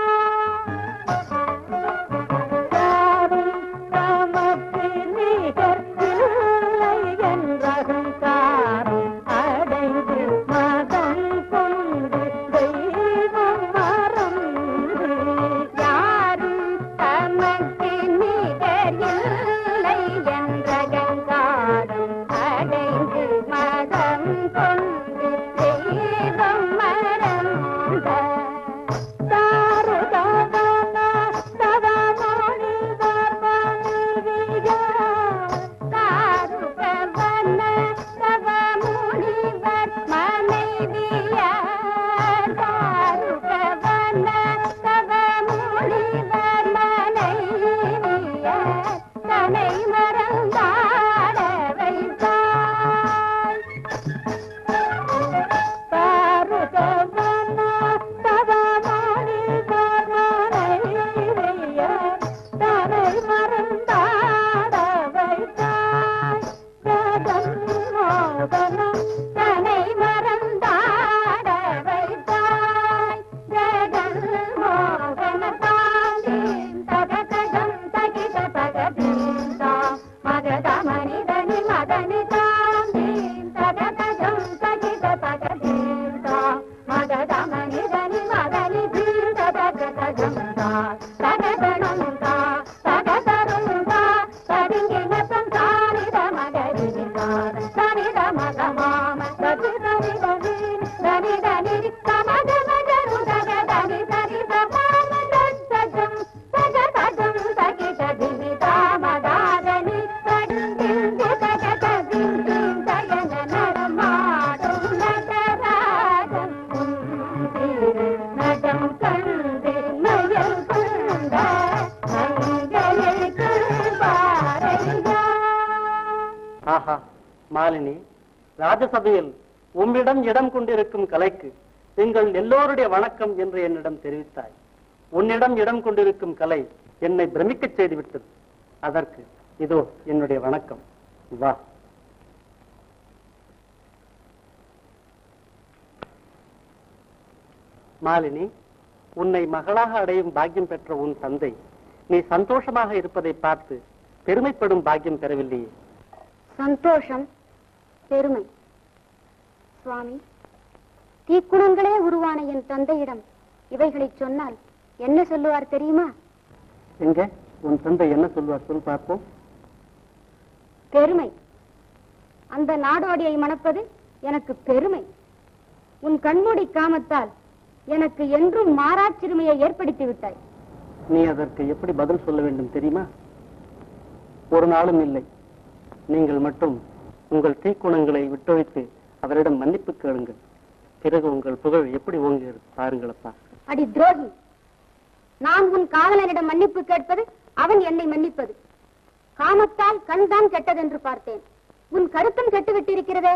யாரும் தமக்கு நிகர் இல்லை என்றகங்காரம் அடைந்து மதம் கொண்டு தெய்வம் மறந்து யாரும் தமக்கு நிகர் இல்லை என்றகங்காரம் அடைந்து மதம் கொண்டு தெய்வம் மறந்த தாருதவன தவமொழி வர்மணிவியா தாருதவன தவமொழி வர்மணிவியா தாருதவன தவமொழி வர்மணிவியா தனை దని తాం దీం తగదజం తగిద తగదీం తా మగదమని దని మదని దీం తగదజం తా తగదనం తా తగదరం తా తరింగినతం తానిద మగరి తా తనిద మగమామ తగి దని దని దని దని తమగ మగరు తగదని తరి తమామ తగదజం తగదజం తగిద దిని తామదాదని తడింది తగదదింది తగన నడమాடும் நடராஜன் நடம் கண்டு மயல் கொண்ட மஞ்சளுக்கு பாரையா ஆஹா மாலினி ராஜசபையில் உம்மிடம் இடம் கொண்டிருக்கும் கலைக்கு எங்கள் எல்லோருடைய வணக்கம் என்று என்னிடம் தெரிவித்தாய் உன்னிடம் இடம் கொண்டிருக்கும் கலை என்னை பிரமிக்கச் செய்துவிட்டது அதற்கு இதோ என்னுடைய வணக்கம் வா மாலினி உன்னை மகளாக அடையும் பாக்கியம் பெற்ற உன் தந்தை நீ சந்தோஷமாக இருப்பதை பார்த்து பெருமைப்படும் பாக்கியம் பெறவில்லையே சந்தோஷம் பெருமை சுவாமி தீக்குணங்களே உருவான என் தந்தையிடம் இவைகளை சொன்னால் என்ன சொல்லுவார் தெரியுமா எங்க உன் தந்தை என்ன சொல்வார் சொல் பார்ப்போம் பெருமை அந்த நாடோடியை மணப்பது எனக்கு பெருமை உன் கண்மூடி காமத்தால் எனக்கு என்றும் மாறாச்சிறுமையை ஏற்படுத்தி விட்டாய் நீ அதற்கு எப்படி பதில் சொல்ல வேண்டும் தெரியுமா ஒரு நாளும் இல்லை நீங்கள் மட்டும் உங்கள் தீக்குணங்களை விட்டொழித்து அவரிடம் மன்னிப்பு கேளுங்கள் பிறகு உங்கள் புகழ் எப்படி ஓங்குகிறது பாருங்களப்பா அடி துரோகி நான் உன் காதலனிடம் மன்னிப்பு கேட்பது அவன் என்னை மன்னிப்பது காமத்தால் கண்தான் கெட்டதென்று பார்த்தேன் உன் கருத்தும் கெட்டு விட்டிருக்கிறதே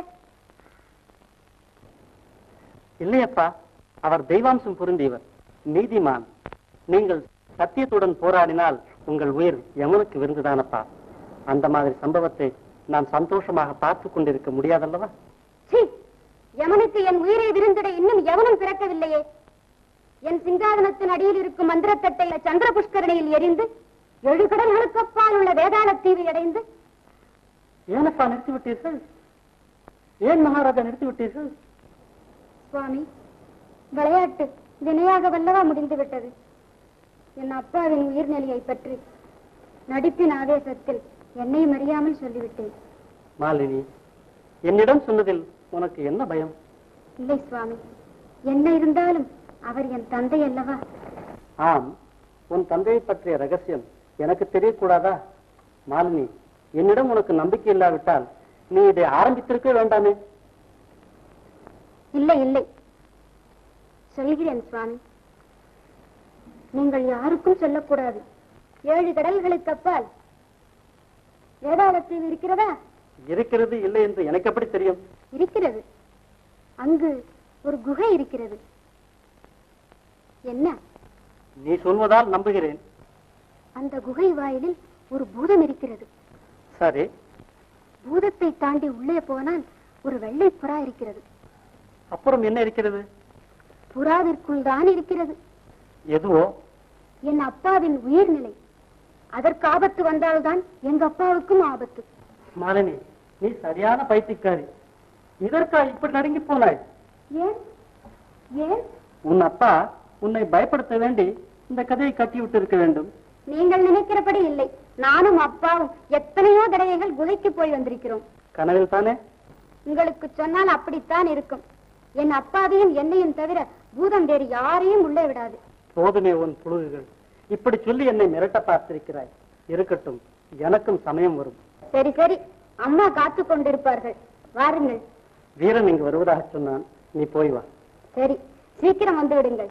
இல்லையப்பா அவர் தெய்வாம்சம் பொருந்தியவர் நீதிமான் நீங்கள் சத்தியத்துடன் போராடினால் உங்கள் உயிர் யமனுக்கு விருந்துதானப்பா அந்த மாதிரி சம்பவத்தை நான் சந்தோஷமாக பார்த்து கொண்டிருக்க முடியாதல்லவா சீ யமனுக்கு என் உயிரை விருந்திட இன்னும் எவனும் பிறக்கவில்லையே என் சிங்காதனத்தின் அடியில் இருக்கும் மந்திரத்தட்டை சந்திர புஷ்கரணியில் எரிந்து ஏழு கடல்களுக்கு அப்பால் உள்ள வேதாள தீவை அடைந்து ஏனப்பா நிறுத்தி விட்டீர்கள் ஏன் மகாராஜா நிறுத்தி விட்டீர்கள் சுவாமி விளையாட்டு வினையாக வல்லவா முடிந்து விட்டது என் அப்பாவின் உயிர்நிலையை பற்றி நடிப்பின் ஆவேசத்தில் என்னை அறியாமல் சொல்லிவிட்டேன் மாலினி என்னிடம் சொன்னதில் உனக்கு என்ன பயம் இல்லை சுவாமி என்ன இருந்தாலும் அவர் என் தந்தை அல்லவா ஆம் உன் தந்தையை பற்றிய ரகசியம் எனக்கு தெரியக்கூடாதா மாலினி என்னிடம் உனக்கு நம்பிக்கை இல்லாவிட்டால் நீ இதை ஆரம்பித்திருக்க வேண்டாமே இல்லை இல்லை சொல்கிறேன் சுவாமி நீங்கள் யாருக்கும் சொல்லக்கூடாது ஏழு கடல்களுக்கு அப்பால் வேதாளத்தீவு இருக்கிறதா இருக்கிறது இல்லை என்று எனக்கு எப்படி தெரியும் இருக்கிறது அங்கு ஒரு குகை இருக்கிறது என்ன நீ சொல்வதால் நம்புகிறேன் அந்த குகை வாயிலில் ஒரு பூதம் இருக்கிறது சரி பூதத்தை தாண்டி உள்ளே போனால் ஒரு வெள்ளை புறா இருக்கிறது அப்புறம் என்ன இருக்கிறது புறாவிற்குள் தான் இருக்கிறது எதுவோ என் அப்பாவின் உயிர்நிலை அதற்கு ஆபத்து வந்தால்தான் எங்க அப்பாவுக்கும் ஆபத்து மாலினி நீ சரியான பைத்தியக்காரி இதற்கா இப்படி நடுங்கி போனாய் ஏன் ஏன் உன் அப்பா உன்னை பயப்படுத்த வேண்டி இந்த கதையை கட்டி விட்டு இருக்க வேண்டும் நீங்கள் நினைக்கிறபடி இல்லை நானும் அப்பாவும் எத்தனையோ தடவைகள் குகைக்கு போய் வந்திருக்கிறோம் கனவில் தானே உங்களுக்கு சொன்னால் அப்படித்தான் இருக்கும் என் அப்பாவையும் என்னையும் தவிர பூதம் வேறு யாரையும் உள்ளே விடாது போதுமே உன் புழுகுகள் இப்படி சொல்லி என்னை மிரட்ட பார்த்திருக்கிறாய் இருக்கட்டும் எனக்கும் சமயம் வரும் சரி சரி அம்மா காத்து கொண்டிருப்பார்கள் வாருங்கள் வீரன் இங்கு வருவதாக சொன்னான் நீ போய் வா சரி சீக்கிரம் வந்து விடுங்கள்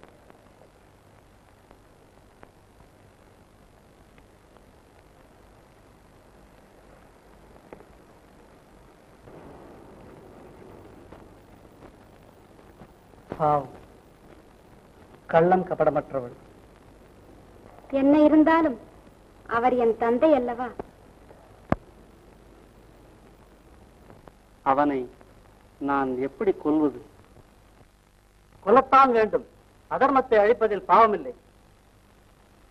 பாவம் கள்ளம் கபடமற்றவள் என்ன இருந்தாலும் அவர் என் தந்தை அல்லவா அவனை நான் எப்படி கொல்வது கொல்லத்தான் வேண்டும் அதர்மத்தை அழிப்பதில் பாவமில்லை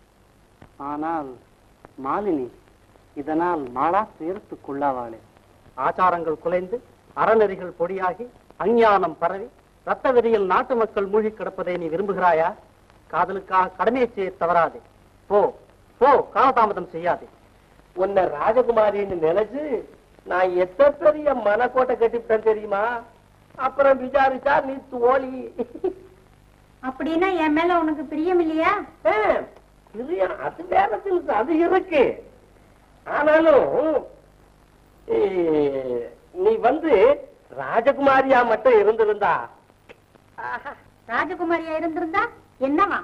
ஆனால் மாலினி இதனால் மாளா துயரத்துக்குள்ளாவாளே ஆச்சாரங்கள் குலைந்து அறநெறிகள் பொடியாகி அஞ்ஞானம் பரவி ரத்த வெறியில் நாட்டு மக்கள் மூழ்கி கிடப்பதை நீ விரும்புகிறாயா காதலுக்காக கடமையை செய்ய தவறாதே போ போ காலதாமதம் செய்யாதே உன்னை ராஜகுமாரின்னு நினைச்சு நான் எத்த பெரிய மனக்கோட்டை கட்டிவிட்டேன் தெரியுமா அப்புறம் விசாரிச்சா நீ தோழி அப்படின்னா என் மேல உனக்கு பிரியம் இல்லையா ஆ, பிரியம் அது வேற தினசு அது இருக்கு ஆனாலும் ஏ, நீ வந்து ராஜகுமாரியா மட்டும் இருந்திருந்தா ஆஹா, ராஜகுமாரியா இருந்திருந்தா என்னவா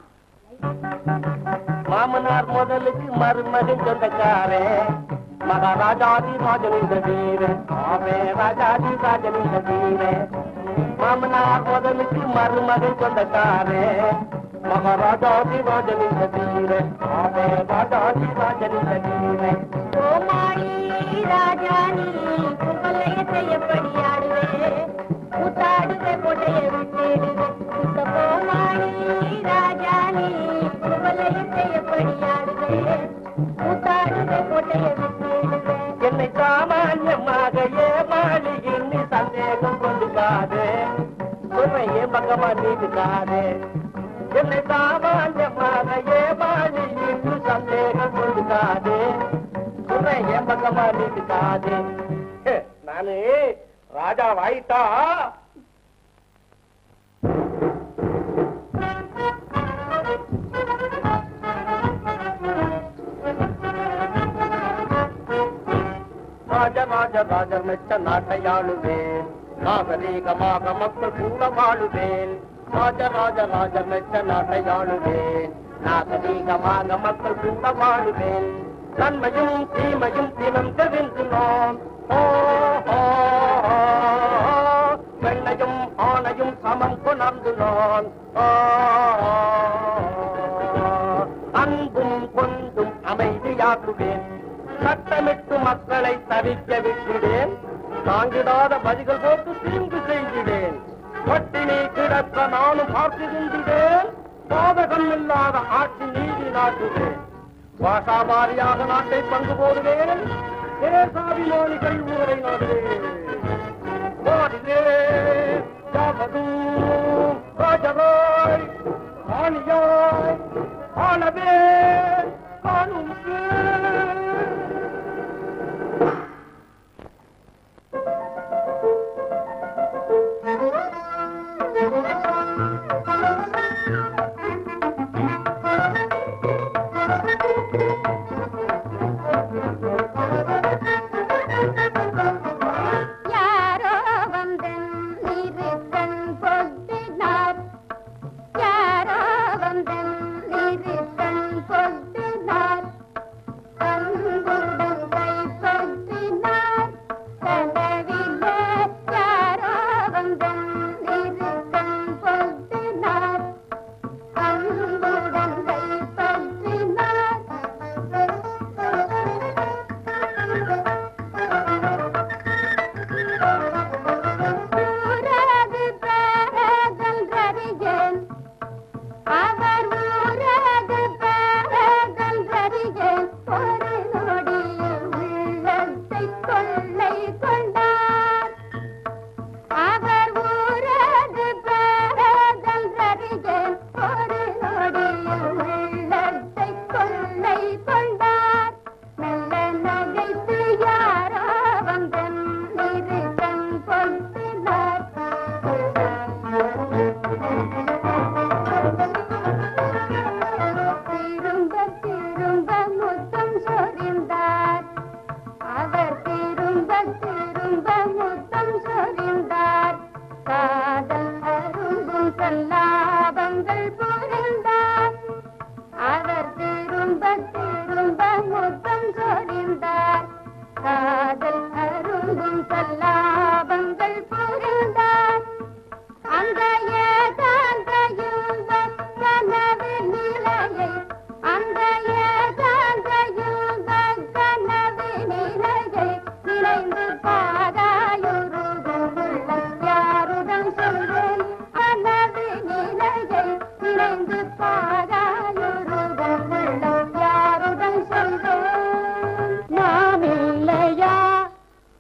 மாமனார் முதலுக்கு மருமகன் சொந்தக்காரே மகாராஜாதி ராஜனிந்த வீர ஆவே ராஜாதி ராஜனிந்த வீர மாமனார் முதலுக்கு மருமகன் சொந்தக்காரே மகாராஜாதி ராஜனிந்த வீர ஆவே ராஜாதி ராஜனிந்த வீர கோமாளி ராஜாணி கும்பலயத்தை எப்படி ஆடுவே கூத்தாடுவே கொடையை விட்டுடுவே சுத்த கோமாளி ராஜாணி கும்பலயத்தை எப்படி ஆடுவே கூத்தாடுவே கொடையை விட்டுடுவே என்னை சாமான்யமாக ஏமாளின்னு சந்தேகம் கொண்டுக்காதே உண்மையே பக்கமா நீட்டுக்காதே என்னை சாமான்யமாக ஏமாளின்னு சந்தேகம் கொண்டுக்காதே உண்மையே பக்கமா நீட்டுக்காதே ஹே, நானு ராஜா வாயிட்டா ராஜ ராஜ ராஜ மெச்ச நாட்டை ஆளுவேன் நாகரீகமாக மக்கள் கூட வாழுவேன் ராஜ ராஜ ராஜ மெச்ச நாட்டை ஆளுவேன் நாகரீகமாக மக்கள் கூட வாழுவேன் நன்மையும் தீமையும் தினம் தெரிந்துள்ளோம் ஓ, ஓ, ஓ, பெண்ணையும் ஆணையும் சமம் கொணர்ந்துள்ளோம் ஓ, ஓ, அன்பும் கொண்டும் அமைதியாக்குவேன் சட்டமிட்டு மக்களை தவிக்க விட்டுடேன் தாங்கிடாத பதிகள் போட்டு தீங்கு செய்திடேன் பட்டினி கிடக்க நானும் பார்த்துகின்றேன் பாதகம் இல்லாத ஆட்சி நீதி நாட்டுவேன் வாசாமாரியாக நாட்டை பங்கு போடுவேன் தேசாபிமானிகள் ஊரை நாடுவேன் வாடிலே யாவதும் ராஜராய் ராணியாய் ஆளவே காணும் பேர். யாரோ வந்தன் இருக்கண் பொத்தினார் யாரோ வந்தன் இருக்கண் பொத்தினார் அன்புடன் கைப்பற்றினார் கனவிலே யாரோ வந்தன் இருக்கண் பொத்தினார் அன்புடன் ஊரது பேரதல் ரரிகன் அவர் ஊரது பேரதல் ரரிகன் ஒரு நொடியில் உள்ளத்தை கொள்ளை கொண்டார் அவர் ஊரது பேரதல் ரரிகன் ஒரு நொடியில் உள்ளத்தை கொள்ளை கொண்டார் மெல்ல நகைத்து யாரோ வந்தன் இருக்கண் பொத்தினார் திரும்ப திரும்ப முத்தம் சொரிந்தார் அவர் திரும்ப திரும்ப முத்தம் சொரிந்தார் காதல் அரும்பும் சல்லாபங்கள் புரிந்தார் அவர் திரும்ப திரும்ப முத்தம் சொரிந்தார் காதல் அரும்பும் சல்லாபங்கள் புரிந்தார் அந்த ஏகாந்த யுக கனவு நிலையை அந்த ஏகாந்த யுக கனவு நிலையை நினைந்து பாராயுருகும் உள்ளம் யாருடன் சொல்வேன் கனவு நிலையை நினைந்து பாராயுருகும் உள்ளம் யாருடன் சொல்வேன் நாம் இல்லையா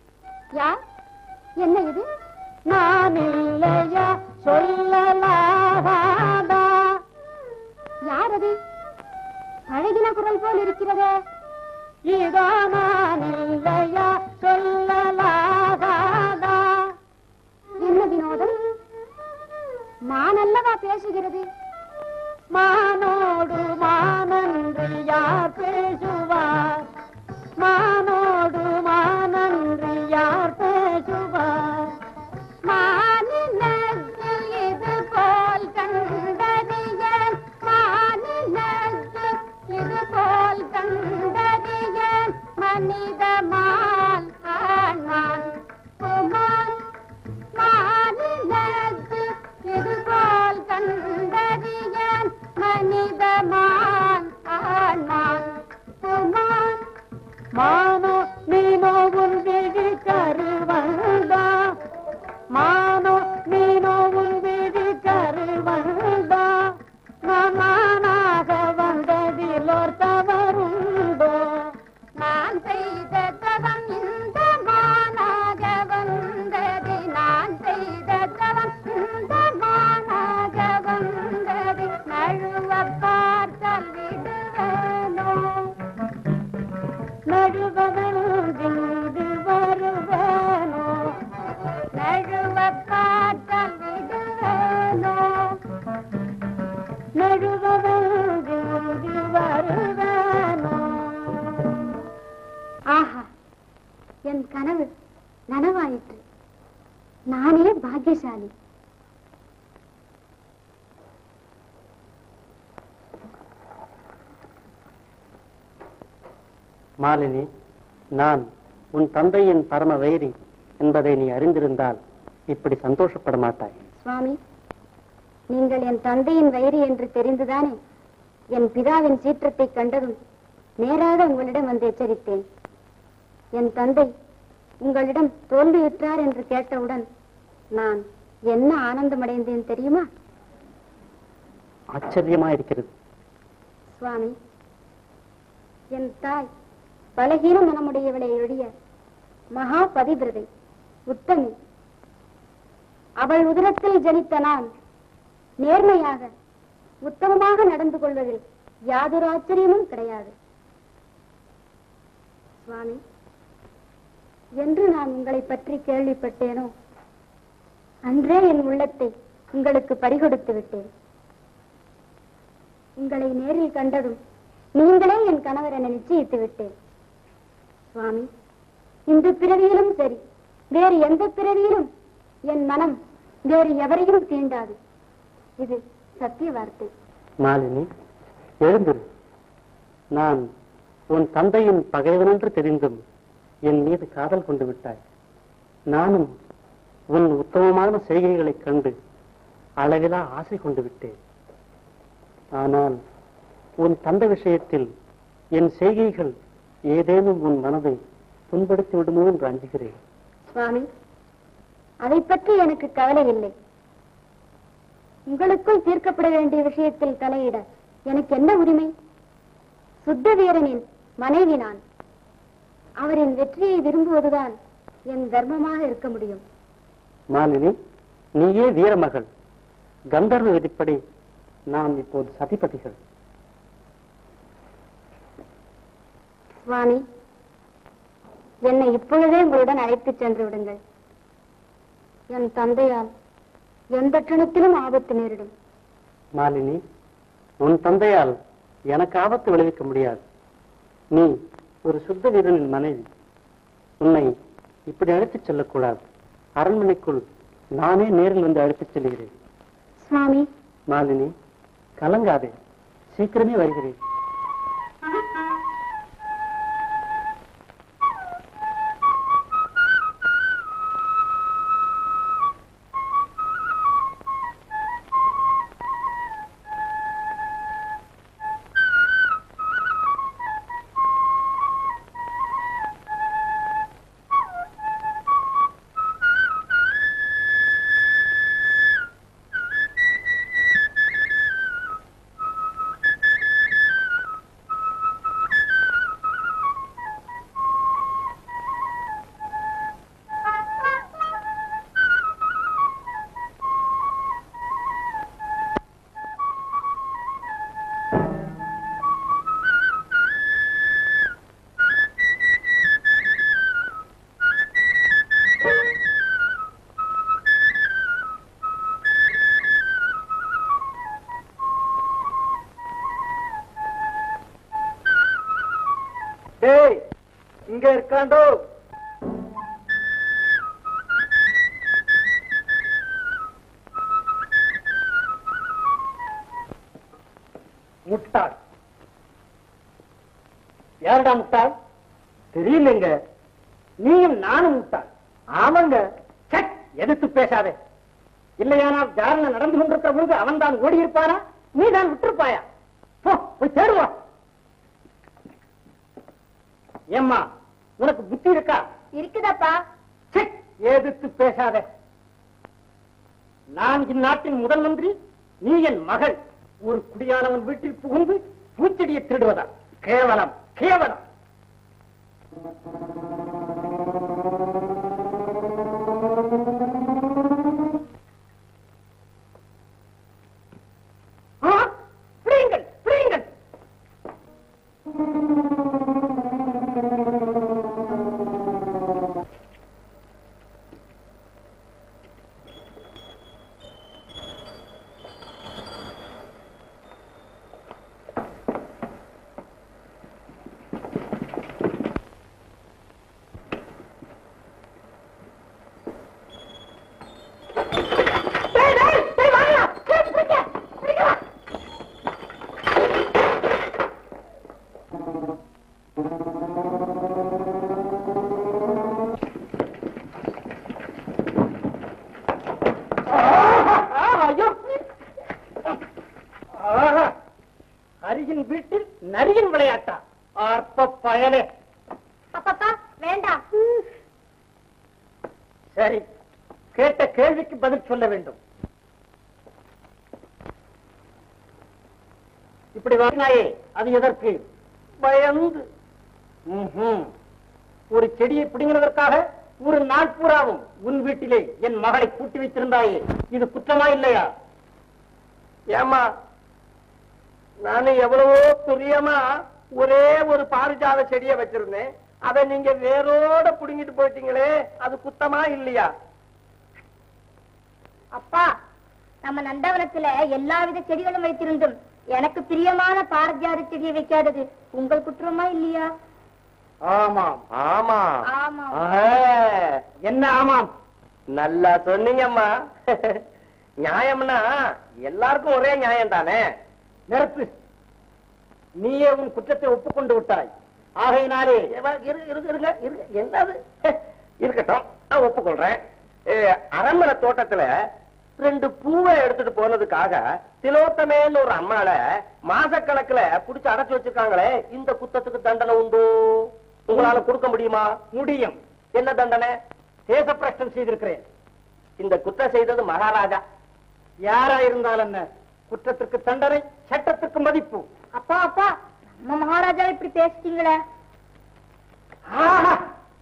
யார் என்ன இது நான் இல்லையா சொல்லலாகாதா யார் அது பழகின குரல் போல் இருக்கிறதே இதோ நான் இல்லையா சொல்லலாகாதா என்ன வினோதம் மானல்லவா பேசுகிறது மானோடு மானன்று யார் பேசுவார் மானோடு மானன்று யார் பேசுவார் மானினத்தில் இது போல் கண்டறியேன் மானினத்தில் இது போல் கண்டறியேன் மனித மால் ஆனான் குமான் மானினத்தில் இது போல் கண்டறியேன் மனித மான் ஆனான் குமான் மானோ நீனோ உன் விழி கருவண்டா மானோ நீனோ உன் விழி கருவண்டா நான் நானாக வந்ததிலோர் தவறுண்டோ நான் செய்த தவம் இந்த மானாக வந்தது நான் செய்த தவம் இந்த மானாக வந்தது நழுவ பார்த்தால் விடுவேனோ நடுவதன் வீடு வருவேனோ நழுவ பார்த்தால் விடுவேனோ நடுவதன் வீடு வருவேனோ ஆஹா என் கனவு நனவாயிற்று நானே பாக்கியசாலி மாலினி நான் உன் தந்தையின் பரம வைரி என்பதை நீ அறிந்திருந்தால் இப்படி சந்தோஷப்பட மாட்டாய் சுவாமி நீங்கள் என் தந்தையின் வயிறு என்று தெரிந்துதானே என் பிதாவின் சீற்றத்தை கண்டதும் நேராக உங்களிடம் வந்து எச்சரித்தேன் என் தந்தை உங்களிடம் தோல்வியுற்றார் என்று கேட்டவுடன் நான் என்ன ஆனந்தமடைந்தேன் தெரியுமா ஆச்சரியமா இருக்கிறது சுவாமி என் தாய் பலகீன மனமுடையவளை ஒழிய மகா பதிவிரதை உத்தமி அவள் உதரத்தில் ஜனித்த நான் நேர்மையாக உத்தமமாக நடந்து கொள்வதில் யாதொரு ஆச்சரியமும் கிடையாது சுவாமி என்று நான் உங்களை பற்றி கேள்விப்பட்டேனோ அன்றே என் உள்ளத்தை உங்களுக்கு பறிகொடுத்து விட்டேன் உங்களை நேரில் கண்டதும் நீங்களே என் கணவர் என நிச்சயித்து விட்டேன் சுவாமி இந்த பிறவியிலும் சரி வேறு எந்த பிறவியிலும் என் மனம் வேறு எவரையும் தீண்டாது இது சத்திய வார்த்தை மாலினி எழுந்திரு நான் உன் தந்தையின் பகைவனென்று தெரிந்தும் என் மீது காதல் கொண்டு விட்டாய் நானும் உன் உத்தமமான செய்கைகளைக் கண்டு அளவிலா ஆசை கொண்டு விட்டேன் ஆனால் உன் தந்தை விஷயத்தில் என் செய்கைகள் ஏதேனும் உன் மனதை புண்படுத்தி விடுமோ என்று அஞ்சுகிறேன் சுவாமி அதை பற்றி எனக்கு கவலை இல்லை உங்களுக்குள் தீர்க்கப்பட வேண்டிய விஷயத்தில் தலையிட எனக்கு என்ன உரிமை சுத்த வீரனின் மனைவி நான் அவரின் வெற்றியை விரும்புவதுதான் என் தர்மமாக இருக்க முடியும் மாலினி நீயே வீரமகள் கந்தர்வ விதிப்படி நாம் இப்போது சதிபதிகள் சுவாமி என்னை இப்பொழுதே உங்களுடன் அழைத்துச் சென்று விடுங்கள் என் தந்தையால் எந்த க்ஷணத்திலும் ஆபத்து நேரிடும் மாலினி உன் தந்தையால் எனக்கு ஆபத்து விளைவிக்க முடியாது நீ ஒரு சுத்த வீரனின் மனைவி உன்னை இப்படி அழைத்துச் செல்லக்கூடாது அரண்மனைக்குள் நானே நேரில் வந்து அழைத்துச் செல்கிறேன் சுவாமி மாலினி கலங்காதே சீக்கிரமே வருகிறேன் எங்க இருக்காண்டோ முட்டாள் யாருடா முட்டாள் தெரியலங்க நீயும் நானும் முட்டாள் ஆமாங்க சட் எதிர்த்து பேசாதே இல்லையானால் ஜாரன நடந்து கொண்டிருக்கிற பொழுது அவன் தான் ஓடி இருப்பானா நீ தான் விட்டிருப்பாயா போ போய் தேடுவா ஏம்மா உனக்கு புத்தி இருக்கா இருக்குதாப்பா சிக், எதிர்த்து பேசாதே நான் இந்நாட்டின் முதல் மந்திரி நீ என் மகள் ஒரு குடியானவன் வீட்டில் புகுந்து பூச்செடியை திருடுவதா கேவலம் கேவலம் ஆ, பிடியுங்கள், பிடியுங்கள். டேய், டேய், டேய், வாங்கடா. டேய், பிடிக்க, பிடிக்கடா. ஆஹா, ஐயோ. ஆஹா, அருகின் வீட்டில் நரியின் விளையாட்டா அற்ப பயலே அப்பப்பா வேண்டாம் சரி கேட்ட கேள்விக்கு பதில் சொல்ல வேண்டும் இப்படி வாங்கினாயே அது எதற்கு பயந்து ம்ஹும். ஒரு செடியை பிடுங்கினதற்காக ஒரு நாள் பூராவும் உன் வீட்டிலே என் மகளை பூட்டி வைத்திருந்தாயே இது குற்றமா இல்லையா ஏமா நானு எவ்வளவோ துரியமா ஒரே ஒரு பாரிஜாத செடியை வச்சிருந்தேன் அதை நீங்க வேரோட புடுங்கிட்டு போயிட்டீங்களே அது குத்தமா இல்லையா அப்பா நம்ம நந்தவனத்துல எல்லாவித செடிகளும் வைத்திருந்தும் எனக்கு பிரியமான பாரதியார செடியை வைக்காதது உங்கள் குற்றமா இல்லையா ஆமாம் ஆமா ஆமா என்ன ஆமாம் நல்லா சொன்னீங்கம்மா நியாயம்னா எல்லாருக்கும் ஒரே நியாயம் தானே நிறுத்து நீயே உன் குற்றத்தை ஒப்புக்கொண்டு விட்டாய் ஆகையினாலே இருங்க இருங்க என்னது இருக்கட்டும் நான் ஒப்புக்கொள்றேன் ஏ, அரண்மனை தோட்டத்துல ரெண்டு பூவை எடுத்துட்டு போனதுக்காக திலோத்தமேன்னு ஒரு அம்மாள மாசக்கணக்குல புடிச்சு அடைச்சு வச்சிருக்காங்களே இந்த குத்தத்துக்கு தண்டனை உண்டு உங்களால கொடுக்க முடியுமா முடியும் என்ன தண்டனை தேச பிரஷ்டம் செய்திருக்கிறேன் இந்த குற்றம் செய்தது மகாராஜா யாரா இருந்தால் என்ன குற்றத்திற்கு தண்டனை சட்டத்திற்கு மதிப்பு அப்பா அப்பா நம்ம மகாராஜா இப்படி பேசிட்டீங்களே ஆஹா!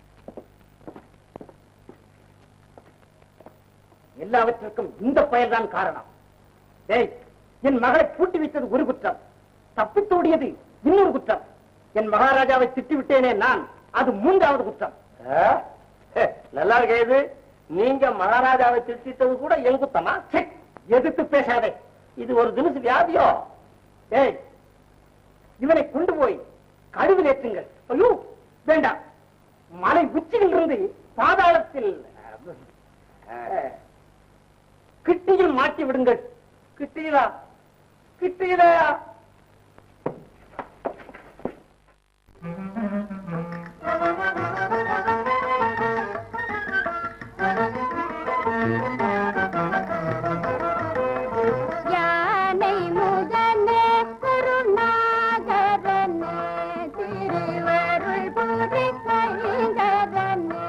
எல்லாவற்றிற்கும் இந்த பயல்தான் காரணம் ஏய் என் மகளை பூட்டி வைத்தது ஒரு குற்றம் தப்பித்தோடியது இன்னொரு குற்றம் என் மகாராஜாவை திட்டிவிட்டேனே நான் அது மூன்றாவது குற்றம் ஆ? ஹே, நல்லா இருக்கே இது நீங்க மகாராஜாவை திருத்திட்டது கூட என் குத்தமா ச்சே, எதிர்த்து பேசாதே இது ஒரு தினசு வியாதியோ ஏய் இவனை கொண்டு போய் கழுவில் ஏற்றுங்கள் ஐயோ வேண்டாம் மலை உச்சியிலிருந்து பாதாளத்தில் அஹ், கிட்டியில் மாட்டி விடுங்கள் கிட்டீங்களா கிட்டீங்களா யானை முதனே குருநாகரனே திருவருள் புரி கைங்கரனே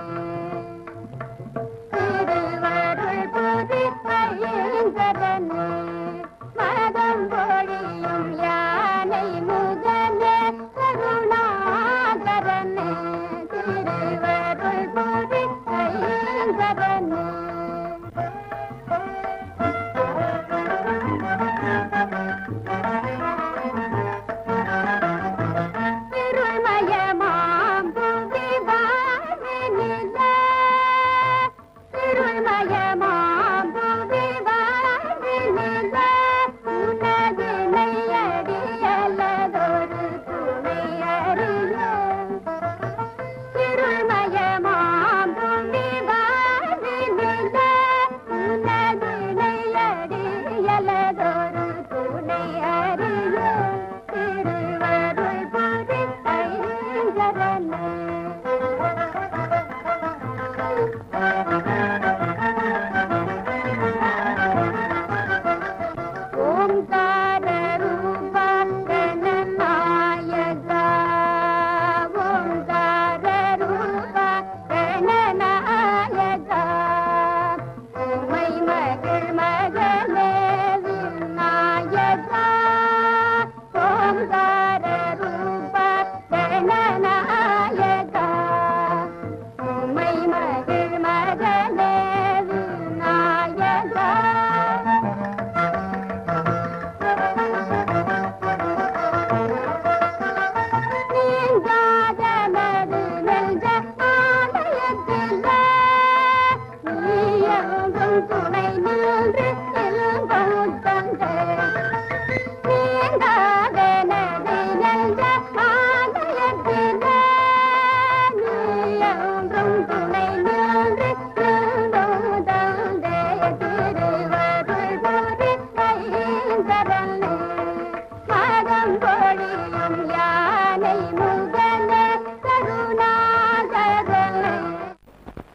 திருவருள் புரி கைங்கரனே மதம் பொழியும்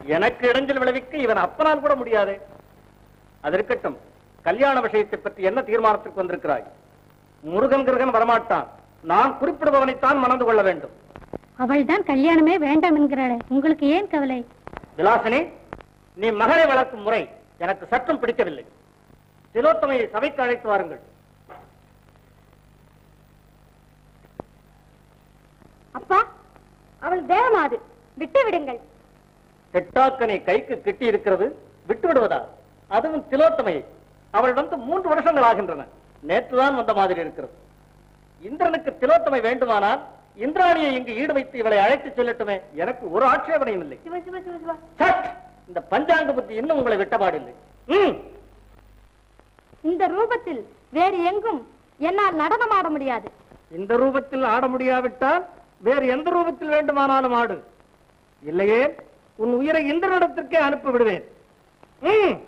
எனக்கு இடைஞ்சல் விளைவிக்க இவன் அப்பனால் கூட முடியாது அது இருக்கட்டும் கல்யாண விஷயத்தை பற்றி என்ன தீர்மானத்திற்கு வந்திருக்கிறாய் முருகன் கிருகன் வரமாட்டான் நான் குறிப்பிடுபவனைத்தான் மணந்து கொள்ள வேண்டும் அவள்தான் கல்யாணமே வேண்டாம் என்கிறாளே உங்களுக்கு ஏன் கவலை விலாசனே நீ மகனை வளர்க்கும் முறை எனக்கு சற்றும் பிடிக்கவில்லை திலோத்தமையை சபைக்கு அழைத்து வாருங்கள் அப்பா அவள் தேவமாது விட்டு விடுங்கள் கெட்டாக்கனை கைக்கு கிட்டி இருக்கிறது விட்டு விடுவதா அதுவும் திலோத்தமையை அவள் வந்து மூன்று வருஷங்கள் ஆகின்றன நேற்றுதான் வந்த மாதிரி இருக்கிறது இந்திரனுக்கு திலோத்தமை வேண்டுமானால் இந்திராணியை இங்கு ஈடு வைத்து இவளை அழைத்துச் செல்லட்டுமே எனக்கு ஒரு ஆட்சேபனையும் இல்லை சிவ சிவ சிவ சிவா சட்! இந்த பஞ்சாங்க புத்தி இன்னும் உங்களை விட்டபாடில்லை ம் இந்த ரூபத்தில் வேறு எங்கும் என்னால் நடனமாட முடியாது இந்த ரூபத்தில் ஆட முடியாவிட்டால் வேறு எந்த ரூபத்தில் வேண்டுமானாலும் ஆடு இல்லையே உன் உயிரை இந்திரனிடத்திற்கே அனுப்பி விடுவேன் ம்.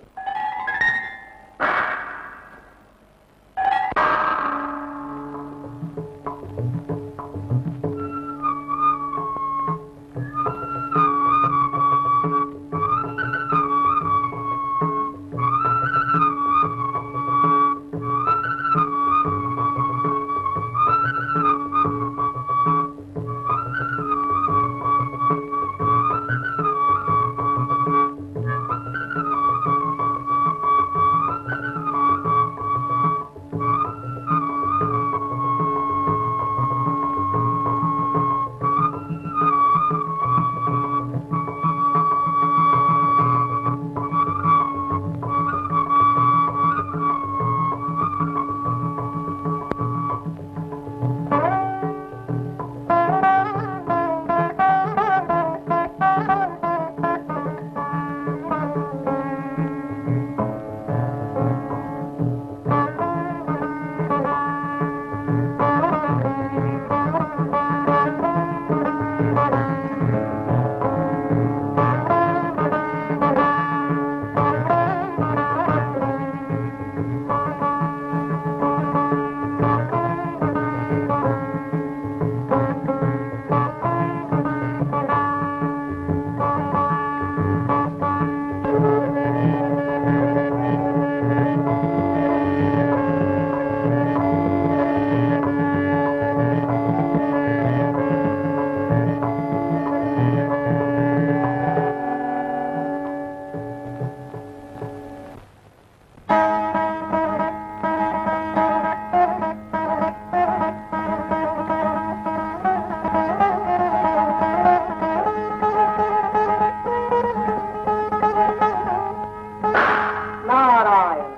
நாராயண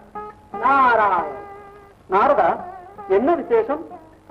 நாராயண நாரதா என்ன விசேஷம்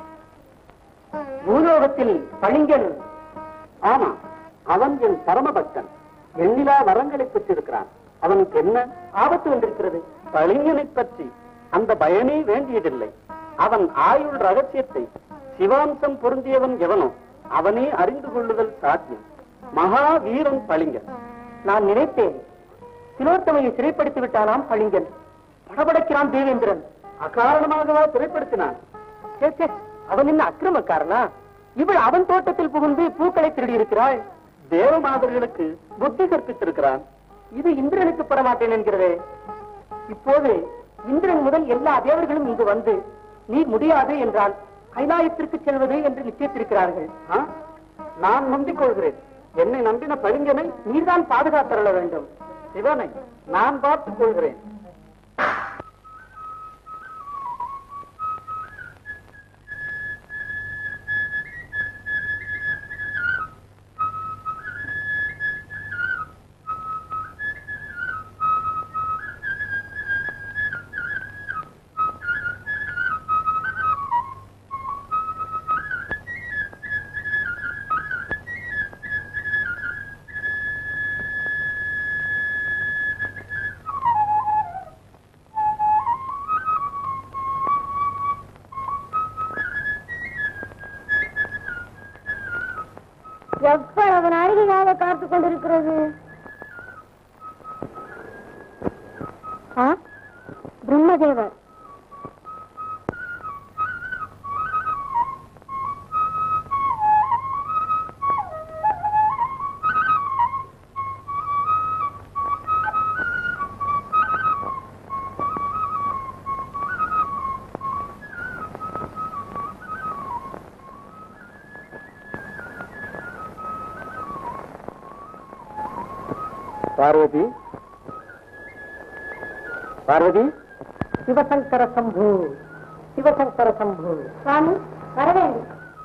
பூலோகத்தில் பளிங்கன் ஆமா அவன் என் பரமபக்தன் எண்ணிலா வரங்களை பெற்றிருக்கிறான் அவனுக்கு என்ன ஆபத்து வந்திருக்கிறது பளிங்கனை பற்றி அந்த பயமே வேண்டியதில்லை அவன் ஆயுள் ரகசியத்தை சிவாம்சம் பொருந்தியவன் எவனோ அவனே அறிந்து கொள்ளுதல் சாத்தியம் மகா வீரன் பளிங்கன் நான் நினைத்தேன் திலோத்தமையை சிறைப்படுத்தி விட்டானாம் பளிங்கன் படபடக்கிறான் தேவேந்திரன் அகாரணமாகவா சிறைப்படுத்தினான் சே, சே, அவன் என்ன அக்கிரமக்காரனா இவள் அவன் தோட்டத்தில் புகுந்து பூக்களை திருடி இருக்கிறாள் தேவமாதர்களுக்கு புத்தி கற்பித்திருக்கிறான் இது இந்திரனுக்கு பெறமாட்டேன் என்கிறதே இப்போது இந்திரன் முதல் எல்லா தேவர்களும் இங்கு வந்து நீ முடியாது என்றால் கைலாயத்திற்கு செல்வது என்று நிச்சயித்திருக்கிறார்கள் ஆ? நான் நம்பிக் கொள்கிறேன் என்னை நம்பின பளிங்கனை நீர்தான் பாதுகாத்தருள வேண்டும் சிவனை நான் பார்த்துக் கொள்கிறேன் எவ்வளவு நாழிகையாக காத்து கொண்டிருக்கிறது ஆ? பிரம்மதேவர் பார்வதி பார்வதி சிவசங்கர சம்பு சிவசங்கர சம்பு சுவாமி வரவேண்டும்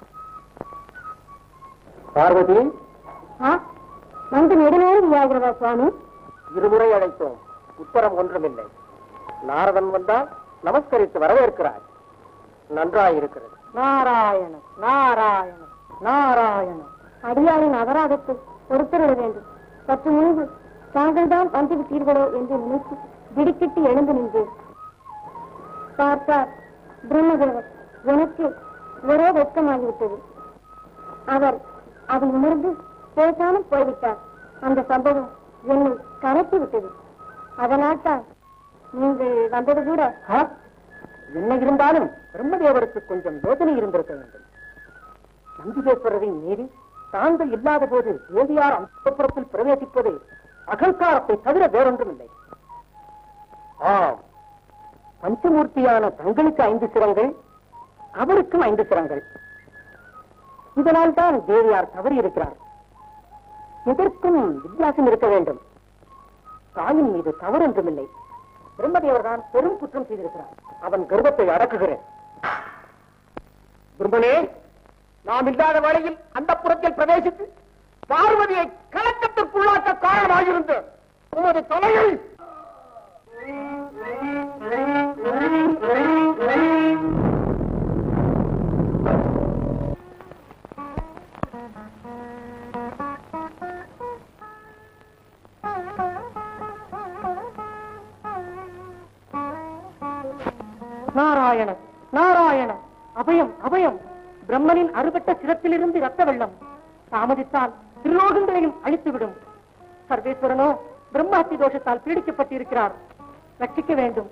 பார்வதி ஆ வந்து நெடுநேரம் ஆகிறதா சுவாமி இருமுறை அழைத்தோம் உத்தரம் ஒன்றுமில்லை நாரதன் வந்தால் நமஸ்கரித்து வரவேற்கிறாய் நன்றாயிருக்கிறது நாராயண நாராயண நாராயண அடியாரின் அபராதத்தை பொறுத்திருட வேண்டும் சற்று முன்பு தாங்கள் தான் வந்து விட்டீர்களோ என்று நினைத்து திடுக்கிட்டு எழுந்து நின்றேன் பார்த்தார் பிரம்மதேவர் எனக்கு ஒரே வெட்கமாகிவிட்டது அவர் அதை உணர்ந்து பேசாமல் போய்விட்டார் அந்த சம்பவம் என்னை கரைத்து விட்டது அதனால் தான் நீங்கள் வந்தது கூட ஆ? என்ன இருந்தாலும் பிரம்மதேவருக்கு கொஞ்சம் யோசனை இருந்திருக்க வேண்டும் நந்திகேஸ்வரரை மீறி தாங்கள் இல்லாத போது தேவியார் அந்தப்புறத்தில் பிரவேசிப்பது அகங்காரத்தை தவிர வேறொன்றுமில்லை ஆம் பஞ்சமூர்த்தியான தங்களுக்கு ஐந்து சிரங்கள் அவருக்கும் ஐந்து சிரங்கள் இதனால் தான் தேவியார் தவறி இருக்கிறார் எதற்கும் வித்தியாசம் இருக்க வேண்டும் தாயின் மீது தவறு ஒன்றுமில்லை பிரம்மதேவர் தான் பெரும் குற்றம் செய்திருக்கிறார் அவன் கர்வத்தை அடக்குகிறேன் பிரம்மனே நாம் இல்லாத வழியில் அந்த புறத்தில் பிரவேசித்து பார்வதியை கலக்கத்திற்குள்ளாக்க காரணமாகிருந்த உமது தலையை நாராயண நாராயண அபயம் அபயம் பிரம்மனின் அறுபட்ட சிரத்திலிருந்து ரத்த வெள்ளம் தாமதித்தால் திருலோகங்களையும் அழித்துவிடும் சர்வேஸ்வரனோ பிரம்மாத்தி தோஷத்தால் பீடிக்கப்பட்டிருக்கிறார் ரட்சிக்க வேண்டும்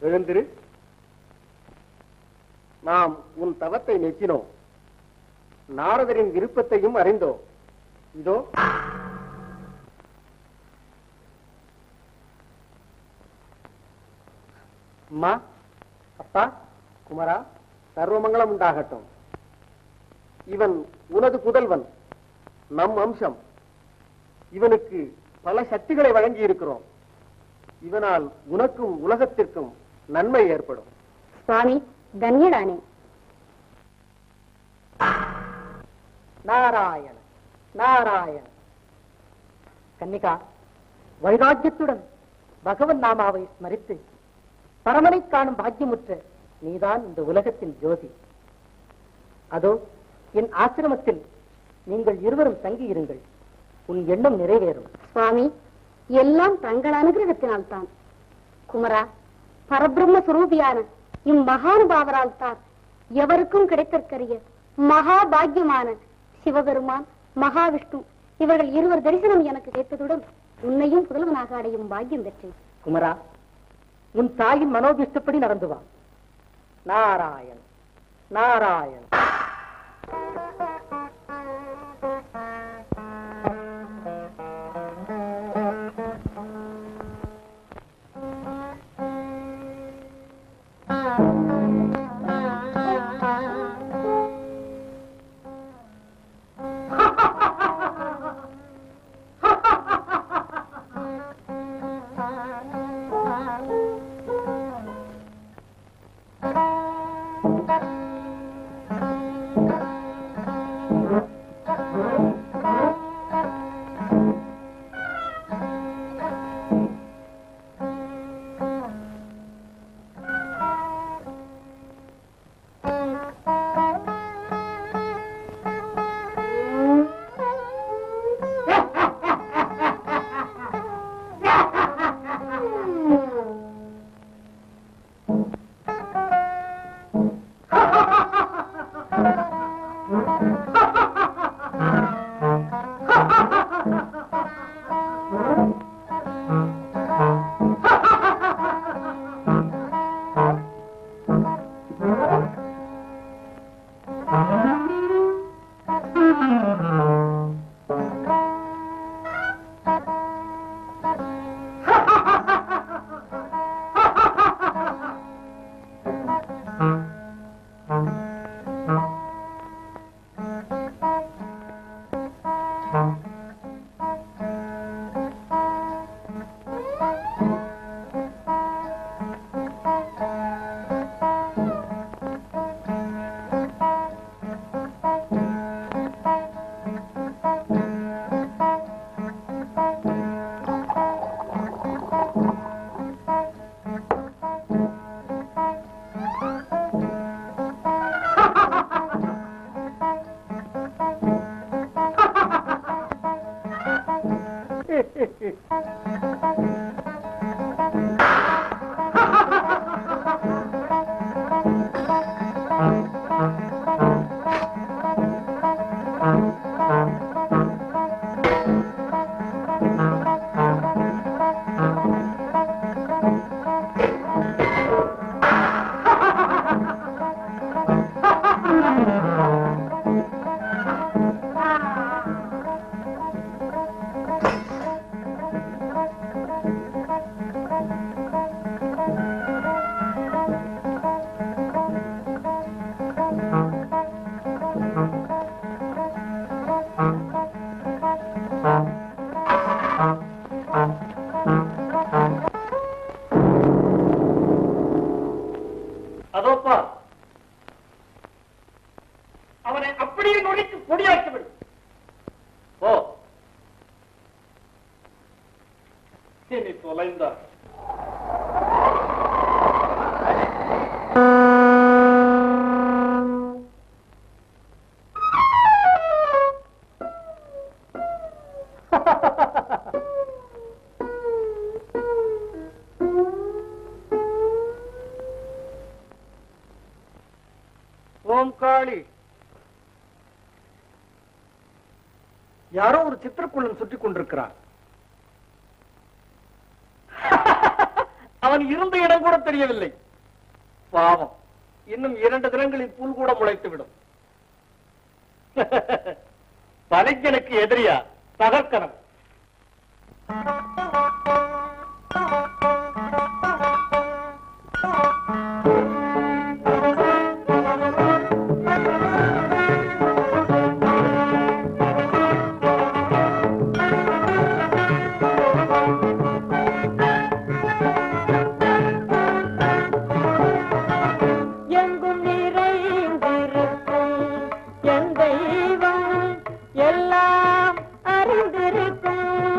எழுந்திரு நாம் உன் தவத்தை நெச்சினோம் நாரதரின் விருப்பத்தையும் அறிந்தோம் இதோ அம்மா அப்பா குமரா சர்வமங்கலம் உண்டாகட்டும் இவன் உனது புதல்வன் நம் அம்சம் இவனுக்கு பல சக்திகளை வழங்கி இருக்கிறோம் இவனால் உனக்கும் உலகத்திற்கும் நன்மை ஏற்படும் சுவாமி தன்யடானே நாராயண நாராயண கன்னிகா வைராக்கியத்துடன் பகவன் நாமாவை ஸ்மரித்து பரமனை காணும் பாக்கியமுற்ற நீதான் இந்த உலகத்தின் ஜோதி அதோ என் ஆசிரமத்தில் நீங்கள் இருவரும் தங்கி இருங்கள் உன் எண்ணம் நிறைவேறும் சுவாமி எல்லாம் தங்கள் அனுகிரகத்தினால் தான் குமரா பரபிரம்ம சுரூபியான இம்மகானுபாவரால் தான் எவருக்கும் கிடைத்தற்கரிய மகா பாக்கியமான சிவபெருமான் மகாவிஷ்ணு இவர்கள் இருவர் தரிசனம் எனக்கு கிடைத்ததுடன் உன்னையும் புதல்வனாக அடையும் பாக்கியம் பெற்றேன் குமரா உன் தாயின் மனோபிஷ்டப்படி நடந்து வா நாராயண் நாராயண் அதோப்பா அவனை அப்படியே நொடித்து பொடியாக்கி விடு ஓ இனி தொலைந்தார் ஓம் காளி யாரோ ஒரு சித்திரக்குள்ளன் சுற்றி கொண்டிருக்கிறார் அவன் இருந்த இடம் கூட தெரியவில்லை பாவம் இன்னும் இரண்டு தினங்களில் புல் கூட முளைத்து விடும் பனைக்கனுக்கு எதிரியா தகர்க்கணும் எங்கும் நிறைந்திருக்கும் என் தெய்வம் எல்லாம் அறிந்திருக்கும்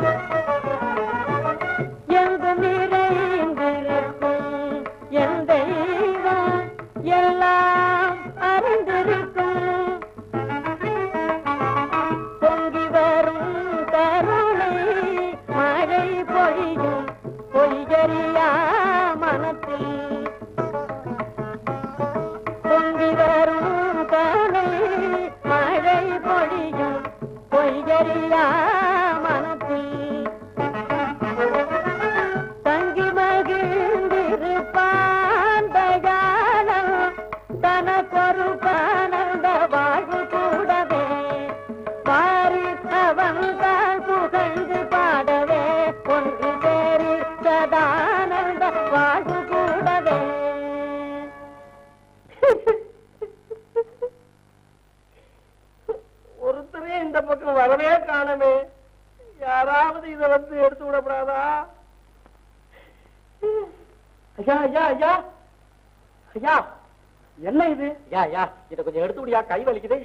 எங்கும் நிறைந்திருக்கும் என் தெய்வம் எல்லாம் அறிந்திருக்கும் பொங்கி வரும் கருணை மழை பொழியும் பொய்யறியா மனத்தில் பொங்கி வரும் கலை மழை பொழியும் பொய்யறியா மனத்தில் தங்கி மகிழ்ந்திருப்பான் தயாளன் தனக்கொரு பனந்த வாழ்வு கூடவே பாரி அவன் தான் புகழ்ந்து பாடவே ஒன்று பேரி சதானந்த வாழ்வு கூடவே ஒருத்தரே இந்த பக்கம் வரவே காணமே யாராவது இத வந்து எடுத்து விடப்படாதா ஐயா ஐயா ஐயா ஐயா என்ன இது யா யா இத கொஞ்சம் எடுத்து விடியா கை வலிக்குது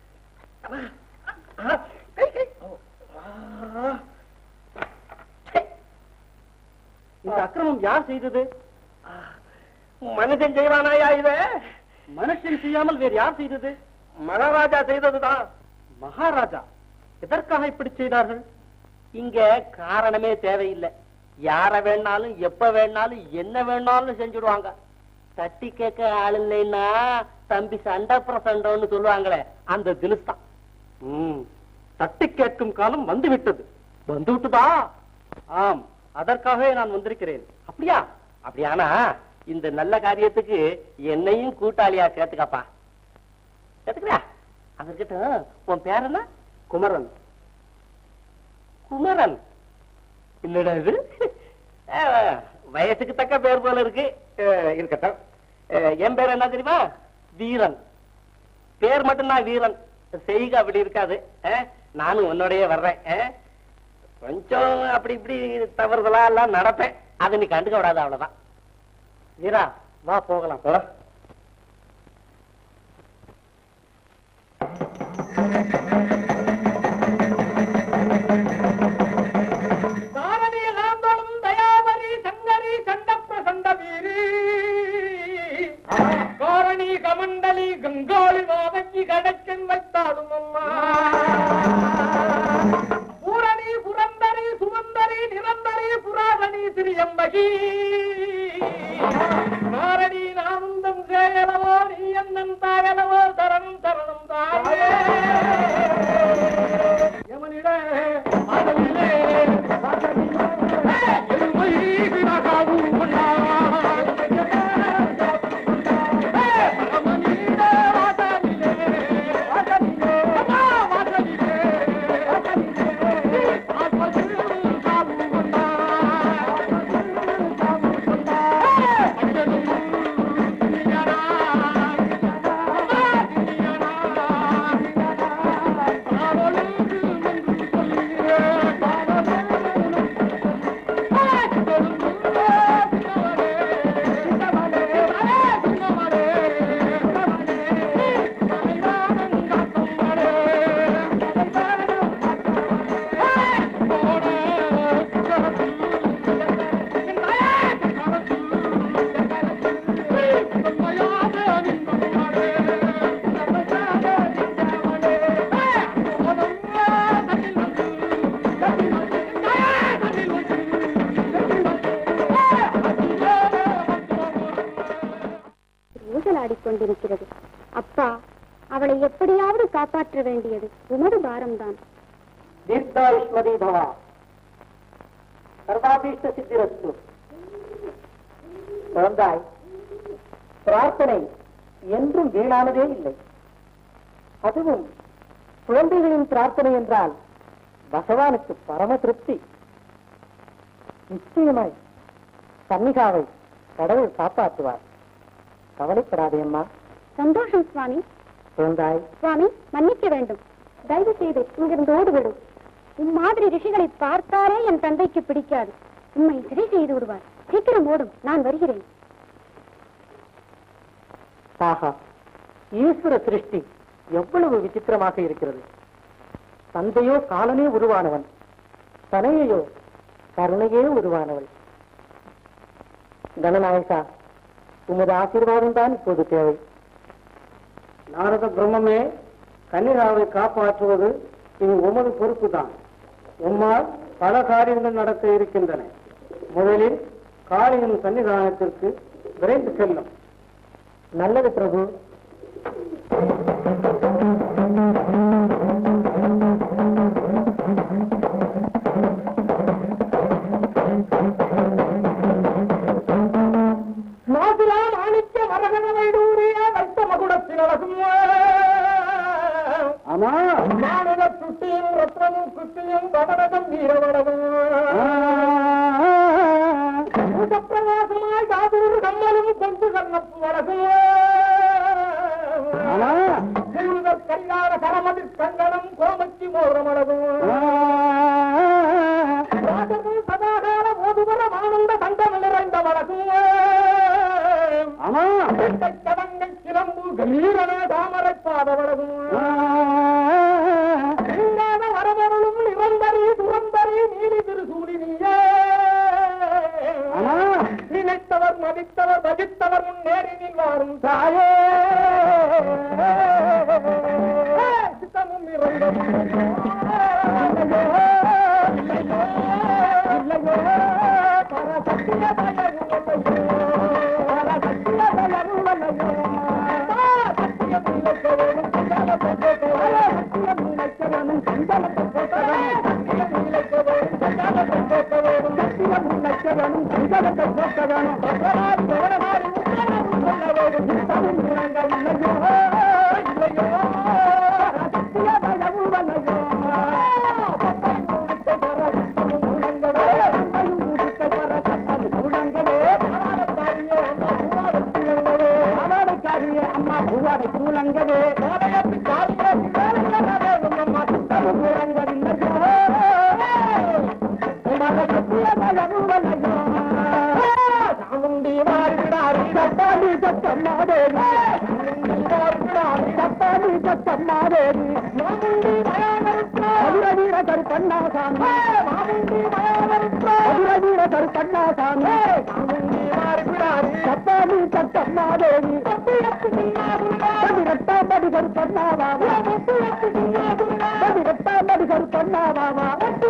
ஆ, கை கை ஓ, ஆ. ச்சே. இந்த அக்கிரமம் யார் செய்தது மனுஷன் செய்வானாயா இத மனுஷன் செய்யாமல் வேறு யார் செய்தது மகாராஜா செய்ததுதான் மகாராஜா எதற்காக இப்படி செய்தார்கள் இங்க காரணமே தேவையில்லை யார வேணாலும் எப்ப வேணாலும் என்ன வேணாலும் செஞ்சுடுவாங்க தட்டி கேட்க ஆள் இல்லைன்னா தம்பி சண்டை பிரசண்டம்னு சொல்லுவாங்களே அந்த தினுஸ் தான் ம், தட்டி கேட்கும் காலம் வந்து விட்டது வந்து விட்டுதா ஆம் அதற்காகவே நான் வந்திருக்கிறேன் அப்படியா அப்படியானா இந்த நல்ல காரியத்துக்கு என்னையும் கூட்டாளியா சேர்த்துக்கப்பா சேர்த்துக்கிறியா அங்க இருக்கட்டும் உன் பேர் என்ன குமரன் குமரன் இல்லடா இது அஹ், வயசுக்கு தக்க பேர் போல இருக்கு அஹ், இருக்கட்டும் அஹ், என் பேர் என்ன தெரியுமா வீரன் பேர் மட்டும்தான் வீரன் செய்க அப்படி இருக்காது அஹ், நானும் உன்னோடயே வர்றேன் அஹ். கொஞ்சம் அப்படி இப்படி தவறுதலா எல்லாம் நடப்பேன் அதை நீ கண்டுக்க விடாத அவ்வளவுதான் வீரா வா போகலாம் போலாம் தாரணி லாந்தோளும் தயாபரி சங்கரி சண்ட பிரசண்ட வீரி காரணி கமண்டலி கங்காளி மாதங்கி கடக்கன் வைத்தாடும் அம்மா பூரணி புரந்தரி சுமந்தரி நிரந்தரி புராதனி திரியம்பகி நாரணி நானந்தம் சேயலவோ நீ என்னன் தாயலவோ தரணும் தரணும் தாயே யமனிடே அதனிலே எருமை வினகாவும் கொண்டா பரமனிடே வாசனிலே வாசனிலே அம்மா வாசனிலே வாசனிலே ஆத்மஜு காவும் கொண்டா காவும் கொண்டா அஞ்சலும் தியானா அம்மா தியானா ஊசலாடிக் கொண்டிருக்கிறது அப்பா அவளை எப்படியாவது காப்பாற்ற வேண்டியது உமது பாரம்தான் தீர்காயுஷ்மதி பவா சர்வாபீஷ்ட சித்திரஸ்து குழந்தாய் பிரார்த்தனை என்றும் வீணானதே இல்லை அதுவும் குழந்தைகளின் பிரார்த்தனை என்றால் பகவானுக்கு பரம திருப்தி நிச்சயமாய் கன்னிகாவை கடவுள் காப்பாற்றுவார் கவலைப்படாதே அம்மா சந்தோஷம் சுவாமி குழந்தாய் சுவாமி மன்னிக்க வேண்டும் தயவு செய்து இங்கிருந்து ஓடிவிடும் இம்மாதிரி ரிஷிகளை பார்த்தாலே என் தந்தைக்கு பிடிக்காது உண்மை சரி செய்து விடுவார் சீக்கிரம் ஓடும் நான் வருகிறேன் ஆஹா ஈஸ்வர சிருஷ்டி எவ்வளவு விசித்திரமாக இருக்கிறது தந்தையோ காலனே உருவானவன் தனையையோ கருணையே உருவானவள் கணநாயகா உமது ஆசீர்வாதம் தான் இப்போது தேவை நாரத பிரம்மமே கன்னிகாவை காப்பாற்றுவது இனி உமது பொறுப்புதான் உம்மால் பல காரியங்கள் நடக்க இருக்கின்றன முதலில் காளியின் சன்னிதானத்திற்கு விரைந்து செல்லும் நல்லது பிரபு நாசிலா மாணிக்க வரகன வைடூரிய வைத்த மகுடத்தில் அழகும் ஆமா மாநில சுட்டியும் ரத்னமும் குத்தியும் வடனகம் வீரவடமும் பிரகாசமாய் காதூர் கம்மலும் கொண்டு கண்ணப்பு வடகும் முருகர் கல்யாண கரமதிர் கங்கணம் கோமச்சி மோரமடகும் ராஜர்கள் சதாகால ஓதுவர ஆனந்த சங்கம் நிறைந்த வடகும் ஆமா கடங்கை கிளம்பு கம்பீரன தாமரை பாதவடகும் இல்லாத வரவருளும் நிரந்தரி துரந்தரி நீலி திருசூலி நீயே ஆமா. நினைத்தவர் மதித்தவர் பகித்தவர் முன்னேறி வாரும் தாயே சித்தமும் சாமுண்டி வாழ்கிறாரி சப்பாடி சத்தம்மாதேவி சப்பாடி சத்தம்மாதேவி மாமுண்டி மதுரவீர கருப்பண்ணாசாமி மாமுண்டி மதுரவீர கருப்பண்ணாசாமி சாமுண்டி வாழ்கிறாரி சப்பாடி சத்தம்மாதேவி பதினெட்டாம்படி கருப்பண்ணாவாமா பதினெட்டாம்படி கருப்பண்ணாவாமா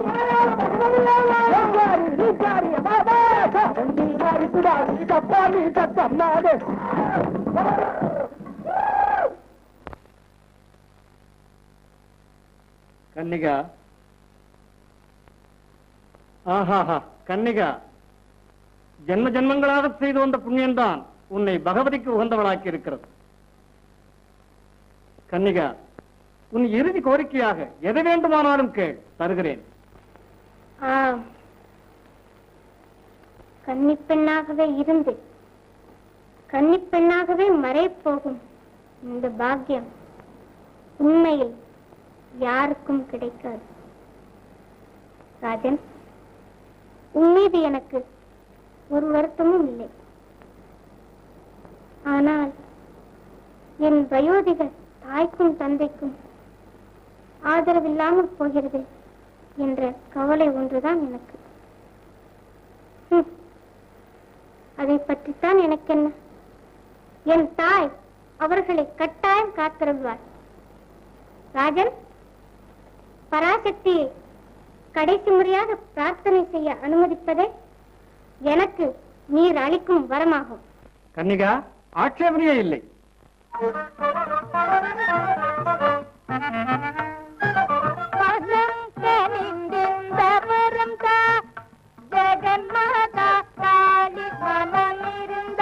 சப்பாடி சத்தம்மாதே கன்னிகா ஆஹாஹா கன்னிகா ஜென்ம ஜென்மங்களாக செய்து வந்த புண்ணியம்தான் உன்னை பகவதிக்கு உகந்தவளாக்கி இருக்கிறது கன்னிகா உன் இறுதி கோரிக்கையாக எதை வேண்டுமானாலும் கேள் தருகிறேன் ஆம் கன்னிப்பெண்ணாகவே இருந்து கன்னிப்பெண்ணாகவே மறைப்போகும் இந்த பாக்கியம் உண்மையில் யாருக்கும் கிடைக்காது ராஜன் உன் மீது எனக்கு ஒரு வருத்தமும் இல்லை ஆனால் என் வயோதிக தாய்க்கும் தந்தைக்கும் ஆதரவில்லாமல் போகிறது என்ற கவலை ஒன்றுதான் எனக்கு ஹம். அதை பற்றித்தான் எனக்கு என்ன என் தாய் அவர்களை கட்டாயம் காத்திருந்தார் ராஜன் பராசக்தியை கடைசி முறையாக பிரார்த்தனை செய்ய அனுமதிப்பதே எனக்கு நீர் அளிக்கும் வரமாகும் கன்னிகா ஆட்சேபனையே இல்லை பதம் கனிந்திருந்தவரும் தா ஜெகன்மாதா காளி மனம் இருந்த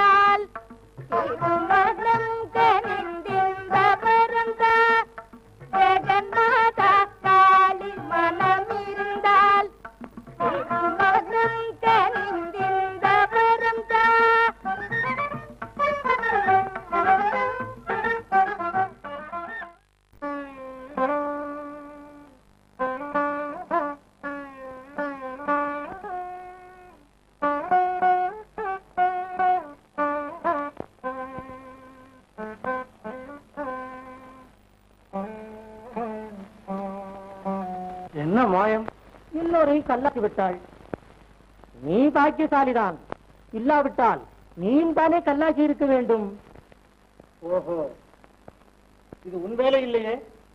எல்லோரையும் கல்லாக்கி விட்டாள் நீ பாக்கியசாலிதான் இல்லாவிட்டால் நீயும் தானே கல்லாக்கி இருக்க வேண்டும் ஓஹோ இது உன் வேலை இல்லையே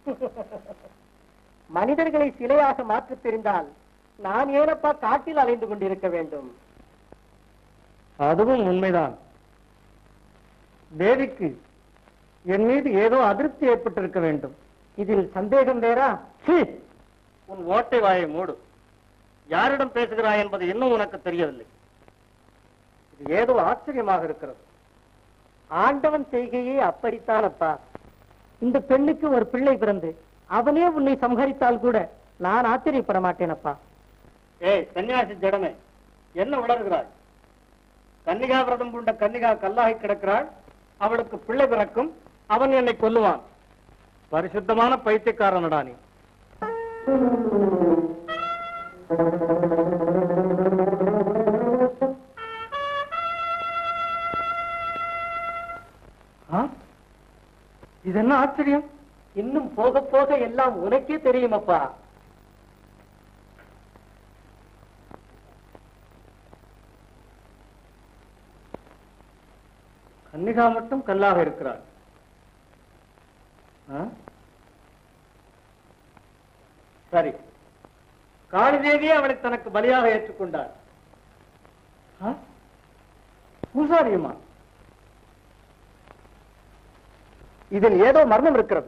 மனிதர்களை சிலையாக மாற்றத் தெரிந்தால் நான் ஏனப்பா காட்டில் அலைந்து கொண்டிருக்க வேண்டும் அதுவும் உண்மைதான் தேவிக்கு என் மீது ஏதோ அதிருப்தி ஏற்பட்டிருக்க வேண்டும் இதில் சந்தேகம் வேறா சீ! உன் ஓட்டை வாயை மூடு யாரிடம் பேசுகிறாய் என்பது இன்னும் உனக்கு தெரியவில்லை இது ஏதோ ஆச்சரியமாக இருக்கிறது ஆண்டவன் செய்கையே அப்படித்தானப்பா இந்த பெண்ணுக்கு ஒரு பிள்ளை பிறந்து அவனே உன்னை சம்ஹரித்தால் கூட நான் ஆச்சரியப்பட மாட்டேனப்பா ஏய் சன்னியாசி ஜடமே என்ன வளர்கிறாய் கன்னிகா விரதம் பூண்ட கன்னிகா கல்லாகி கிடக்கிறாள் அவளுக்கு பிள்ளை பிறக்கும் அவன் என்னை கொல்லுவான் பரிசுத்தமான பைத்தியக்காரனடா நீ ஆ? இது என்ன ஆச்சரியம் இன்னும் போக போக எல்லாம் உனக்கே தெரியுமப்பா கன்னிகா மட்டும் கல்லாக இருக்கிறாள் ஆ? சரி காளி தேவியே அவளை தனக்கு பலியாக ஏற்றுக்கொண்டார் ஆ? பூசாரியம்மா இதில் ஏதோ மர்மம் இருக்கிறது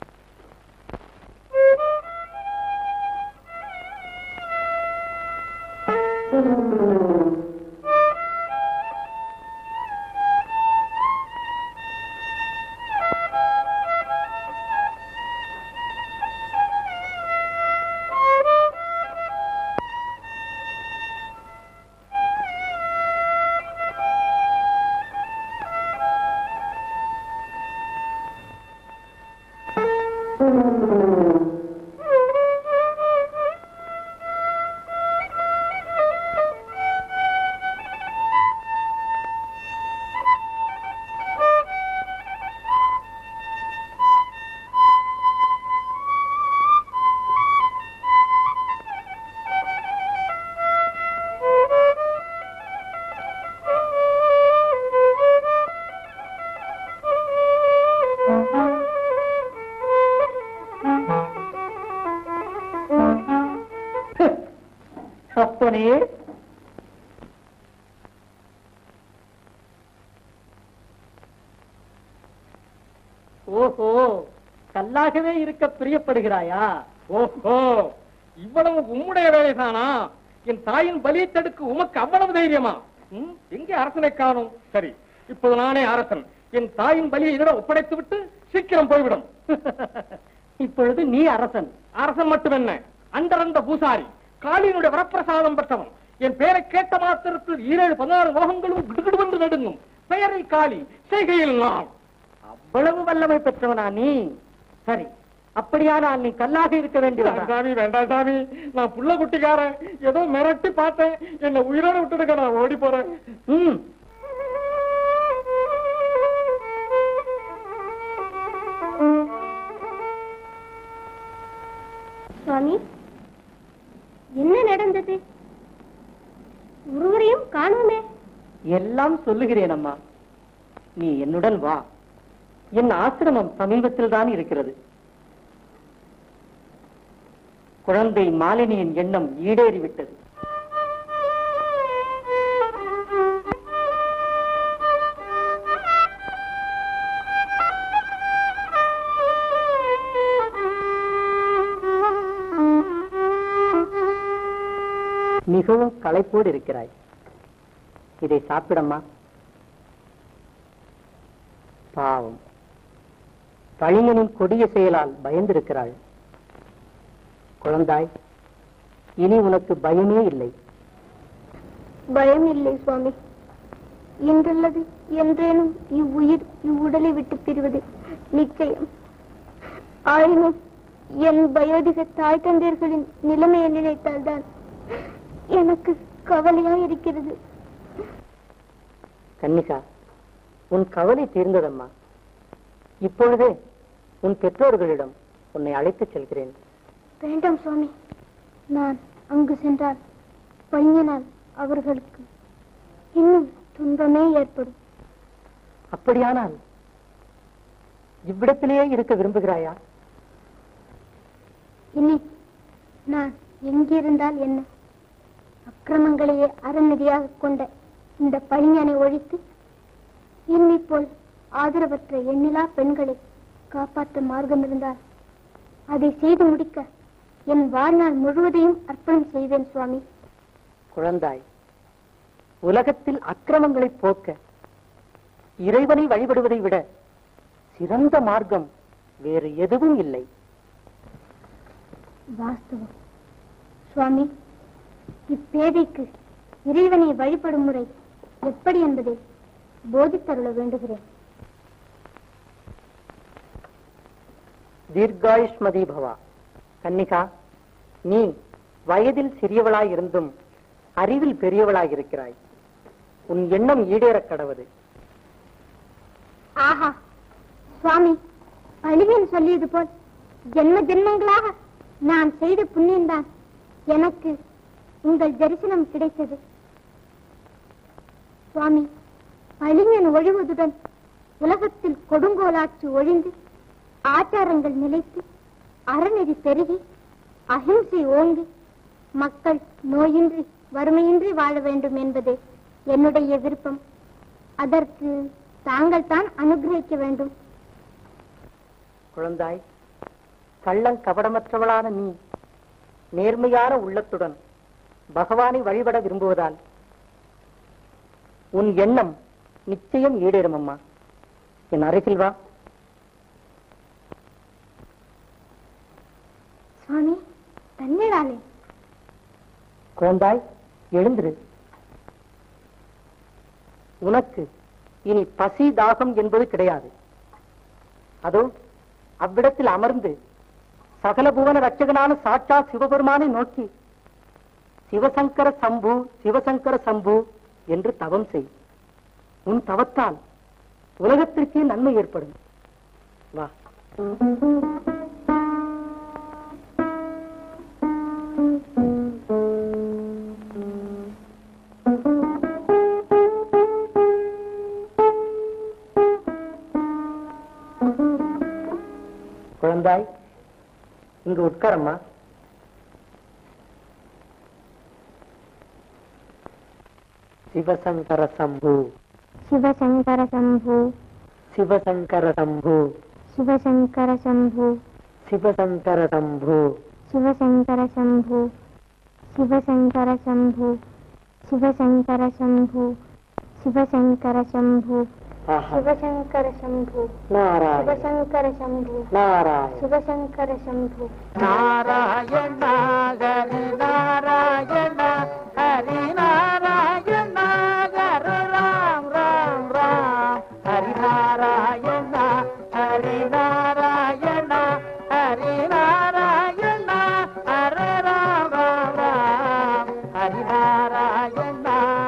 அப்பனே ஓஹோ கல்லாகவே இருக்க பிரியப்படுகிறாயா ஓஹோ இவ்வளவு உம்முடைய வேலைதானா என் தாயின் பலியை தடுக்க உமக்கு அவ்வளவு தைரியமா ம், எங்கே அரசனை காணும் சரி இப்போது நானே அரசன் என் தாயின் பலியை என்னிடம் ஒப்படைத்து விட்டு சீக்கிரம் போய்விடும் இப்பொழுது நீ அரசன் அரசன் மட்டும் என்ன அண்டரந்த பூசாரி காளியினுடைய வரப்பிரசாதம் பெற்றவன் என் பெயரை கேட்ட மாத்திரத்தில் ஈரேழு பதினாறு லோகங்களும் கிடுகிடுவென்று நடுங்கும் பெயரை காளி செய்கையில் நான் அவ்வளவு வல்லமை பெற்றவனா நீ சரி அப்படியானால் நீ கல்லாக இருக்க வேண்டியவனா சாமி வேண்டாம் சாமி நான் புள்ள குட்டிக்காரன் ஏதோ மிரட்டி பார்த்தேன் என்ன உயிரோட விட்டுடுங்க நான் ஓடி போறேன் ம் சுவாமி என்ன நடந்தது ஒருவரையும் காணோமே எல்லாம் சொல்லுகிறேன் அம்மா நீ என்னுடன் வா என் ஆசிரமம் சமீபத்தில் தான் இருக்கிறது குழந்தை மாலினியின் எண்ணம் ஈடேறிவிட்டது மிகவும் களைப்போடு இருக்கிறாய் இதை சாப்பிடம்மா பாவம் பழியனின் கொடிய செயலால் பயந்திருக்கிறாள் குழந்தாய் இனி உனக்கு பயமே இல்லை பயம் இல்லை சுவாமி இன்றல்லது என்றேனும் இவ்வுயிர் இவ்வுடலை விட்டு பிரிவது நிச்சயம் ஆயினும் என் வயோதிக தாய் தந்தையர்களின் நிலைமையை நினைத்தால்தான் எனக்கு கவலையா இருக்கிறது கன்னிகா உன் கவலை தீர்ந்ததம்மா இப்பொழுதே உன் பெற்றோர்களிடம் உன்னை அழைத்துச் செல்கிறேன் வேண்டாம் சுவாமி நான் அங்கு சென்றால் பையனால் அவர்களுக்கு இன்னும் துன்பமே ஏற்படும் அப்படியானால் இவ்விடத்திலேயே இருக்க விரும்புகிறாயா இனி நான் எங்கிருந்தால் என்ன அக்கிரமங்களையே அறநெறியாக கொண்ட இந்த பழிஞனை ஒழித்து என்னை போல் ஆதரவற்ற எண்ணிலா பெண்களை காப்பாற்ற மார்க்கம் இருந்தால் அதை செய்து முடிக்க என் வாழ்நாள் முழுவதையும் அர்ப்பணம் செய்வேன் சுவாமி குழந்தாய் உலகத்தில் அக்கிரமங்களை போக்க இறைவனை வழிபடுவதை விட சிறந்த மார்க்கம் வேறு எதுவும் இல்லை வாஸ்தவம் சுவாமி இப்பேதைக்கு இறைவனை வழிபடும் முறை எப்படி என்பதை போதித்தருள வேண்டுகிறேன் தீர்காயுஷ்மதி பவா கன்னிகா நீ வயதில் சிறியவளாய் இருந்தும் அறிவில் பெரியவளாய் இருக்கிறாய் உன் எண்ணம் ஈடேறக் கடவது ஆஹா சுவாமி பழிவன் சொல்லியது போல் ஜென்ம ஜென்மங்களாக நான் செய்த புண்ணியம்தான் எனக்கு உங்கள் தரிசனம் கிடைத்தது சுவாமி பழிஞன் ஒழிவதுடன் உலகத்தில் கொடுங்கோலாட்சி ஒழிந்து ஆச்சாரங்கள் நிலைத்து அறநெறி பெருகி அஹிம்சை ஓங்கி மக்கள் நோயின்றி வறுமையின்றி வாழ வேண்டும் என்பதே என்னுடைய விருப்பம் அதற்கு தாங்கள் தான் அனுகிரகிக்க வேண்டும் குழந்தாய் கள்ளம் கபடமற்றவளான நீ நேர்மையான உள்ளத்துடன் பகவானை வழிபட விரும்புவதால் உன் எண்ணம் நிச்சயம் ஈடேறும் அம்மா என் அருகில் வா சுவாமி தன்னிடாலே குழந்தாய் எழுந்திரு உனக்கு இனி பசி தாகம் என்பது கிடையாது அதோ அவ்விடத்தில் அமர்ந்து சகல புவன ரட்சகனான சாட்சா சிவபெருமானை நோக்கி சிவசங்கர சம்பு சிவசங்கர சம்பு என்று தவம் செய் உன் தவத்தால் உலகத்திற்கே நன்மை ஏற்படும் வா குழந்தாய் இங்கு உட்காரம்மா சிவசங்கர சம்பு சிவசங்கர சம்பு சிவசங்கர சம்பு சிவசங்கர சம்பு சிவசங்கர சம்பு சிவசங்கர சம்பு சிவசங்கர சம்பு சிவசங்கர சம்பு சிவசங்கர சம்பு ஆஹா சிவசங்கர சம்பு நாராயண சிவசங்கர சம்பு நாராயண சிவசங்கர சம்பு நாராயண ஹரி நாராயண ஹரி நாராயண ஹரி ராம் ராம் ராம் ஹரி நாராயண ஹரி நாராயண ஹரி நாராயண ஹரி ராம் ராம் ராம் ஹரி நாராயண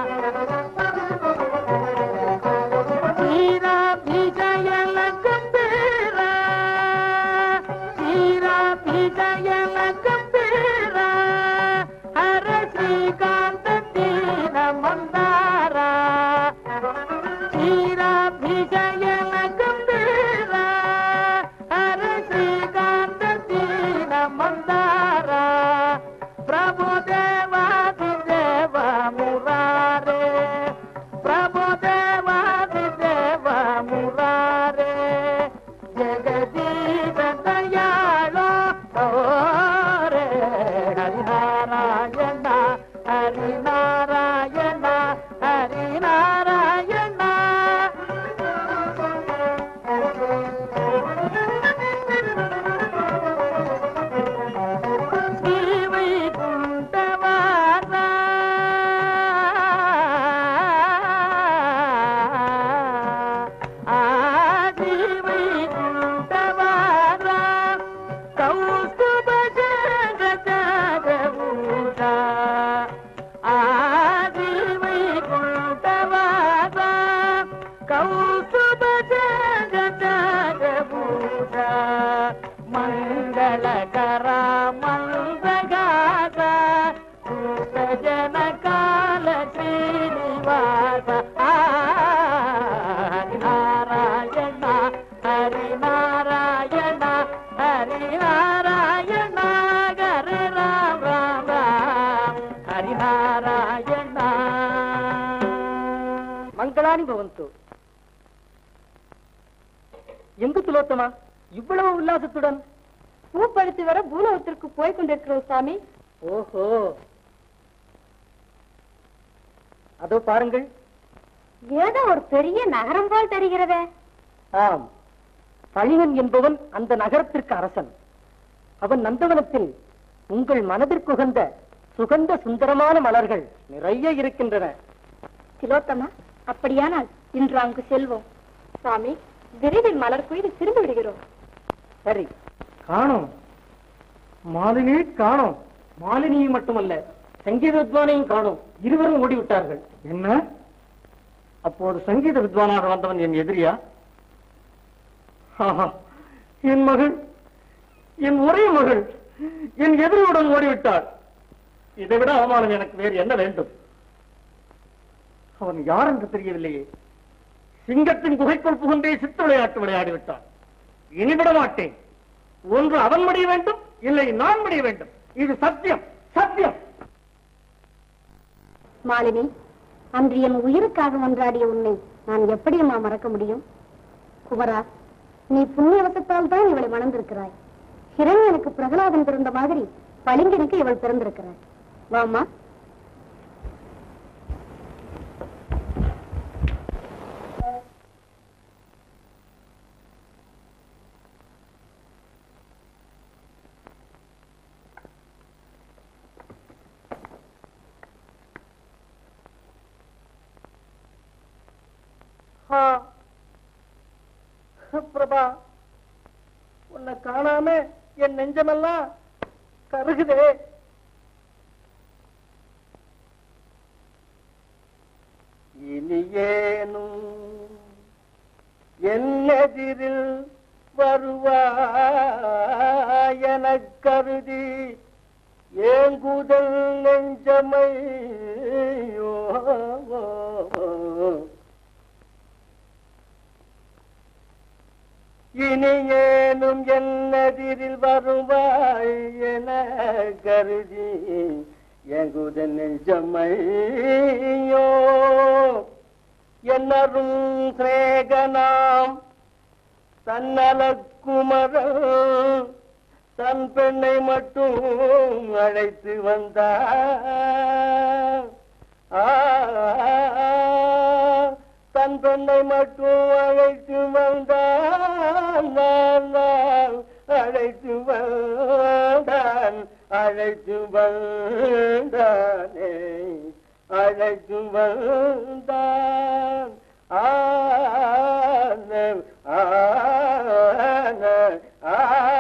சீரா விஜயல கம்பீர சீரா விஜயல கம்பீர ஹரிநாராயணா மங்களானி பவந்து எங்கு துலோத்தமா இவ்வளவு உல்லாசத்துடன் பூப்படுத்தி வர பூலோகத்திற்கு போய் கொண்டிருக்கிறோம் சாமி ஓஹோ அதோ பாருங்கள் ஏதோ ஒரு பெரிய நகரம் போல் தெரிகிறதே ஆம் பழியன் என்பவன் அந்த நகரத்திற்கு அரசன் அவன் நந்தவனத்தில் உங்கள் மனதிற்குகந்த சுகந்த சுந்தரமான மலர்கள் நிறைய இருக்கின்றன திலோத்தமா அப்படியானால் இன்று அங்கு செல்வோம் சாமி விரைவில் மலர் கொய்து திரும்பி விடுகிறோம் சரி காணோம் மாலினி காணோம் மாலினியை மட்டுமல்ல சங்கீத வித்வானையும் காணோம் இருவரும் ஓடிவிட்டார்கள் என்ன அப்போது சங்கீத வித்வானாக வந்தவன் என் எதிரியா ஆஹா, என் மகள் என் ஒரே மகள் என் எதிரியுடன் ஓடிவிட்டாள் இதை விட அவமானம் எனக்கு வேறு என்ன வேண்டும் அவன் யார் என்று தெரியவில்லையே சிங்கத்தின் குகைக்குள் புகுந்தே சித்த விளையாட்டு விளையாடி விட்டான் இனி விட மாட்டேன் ஒன்று அவன் முடிய வேண்டும் இல்லை நான் முடிய வேண்டும் இது சத்தியம் சத்தியம் மாலினி அன்று என் உயிருக்காக ஒன்றாடிய உன்னை நான் எப்படியம்மா மறக்க முடியும் குமரா நீ புண்ணியவசத்தால் தான் இவளை மணந்திருக்கிறாய் ஹிரண்யனுக்கு பிரகலாதன் பிறந்த மாதிரி பளிங்கனுக்கு இவள் பிறந்திருக்கிறாய் வாம்மா ஆ. பிரபா உன்னை காணாம என் நெஞ்சமெல்லாம் கருகுதே இனியேனும் என்னெதிரில் வருவாயெனக் கருதி ஏங்குதல் நெஞ்சமையோ இனியேனும் என்னெதிரில் வருவாய் என கருதி எங்குதல் நெஞ்சமையோ என்னரும் சிரேகனாம் தன்னலக்குமரன் தன் பெண்ணை மட்டும் அழைத்து வந்தார் ஆ, தன் பெண்ணை மட்டும் அழைத்து வந்தான் நான் நான் அழைத்து வந்தான் அழைத்து வந்தானே அழைத்து வந்தான் ஆன ஆன ஆ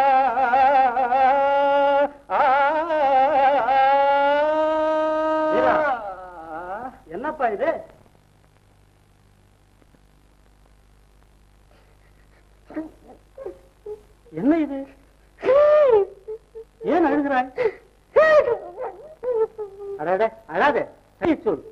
வீரா, என்னப்பா இது என்ன இது ஏன் அழுகிறாய் அடடே அழாதே சரி சொல்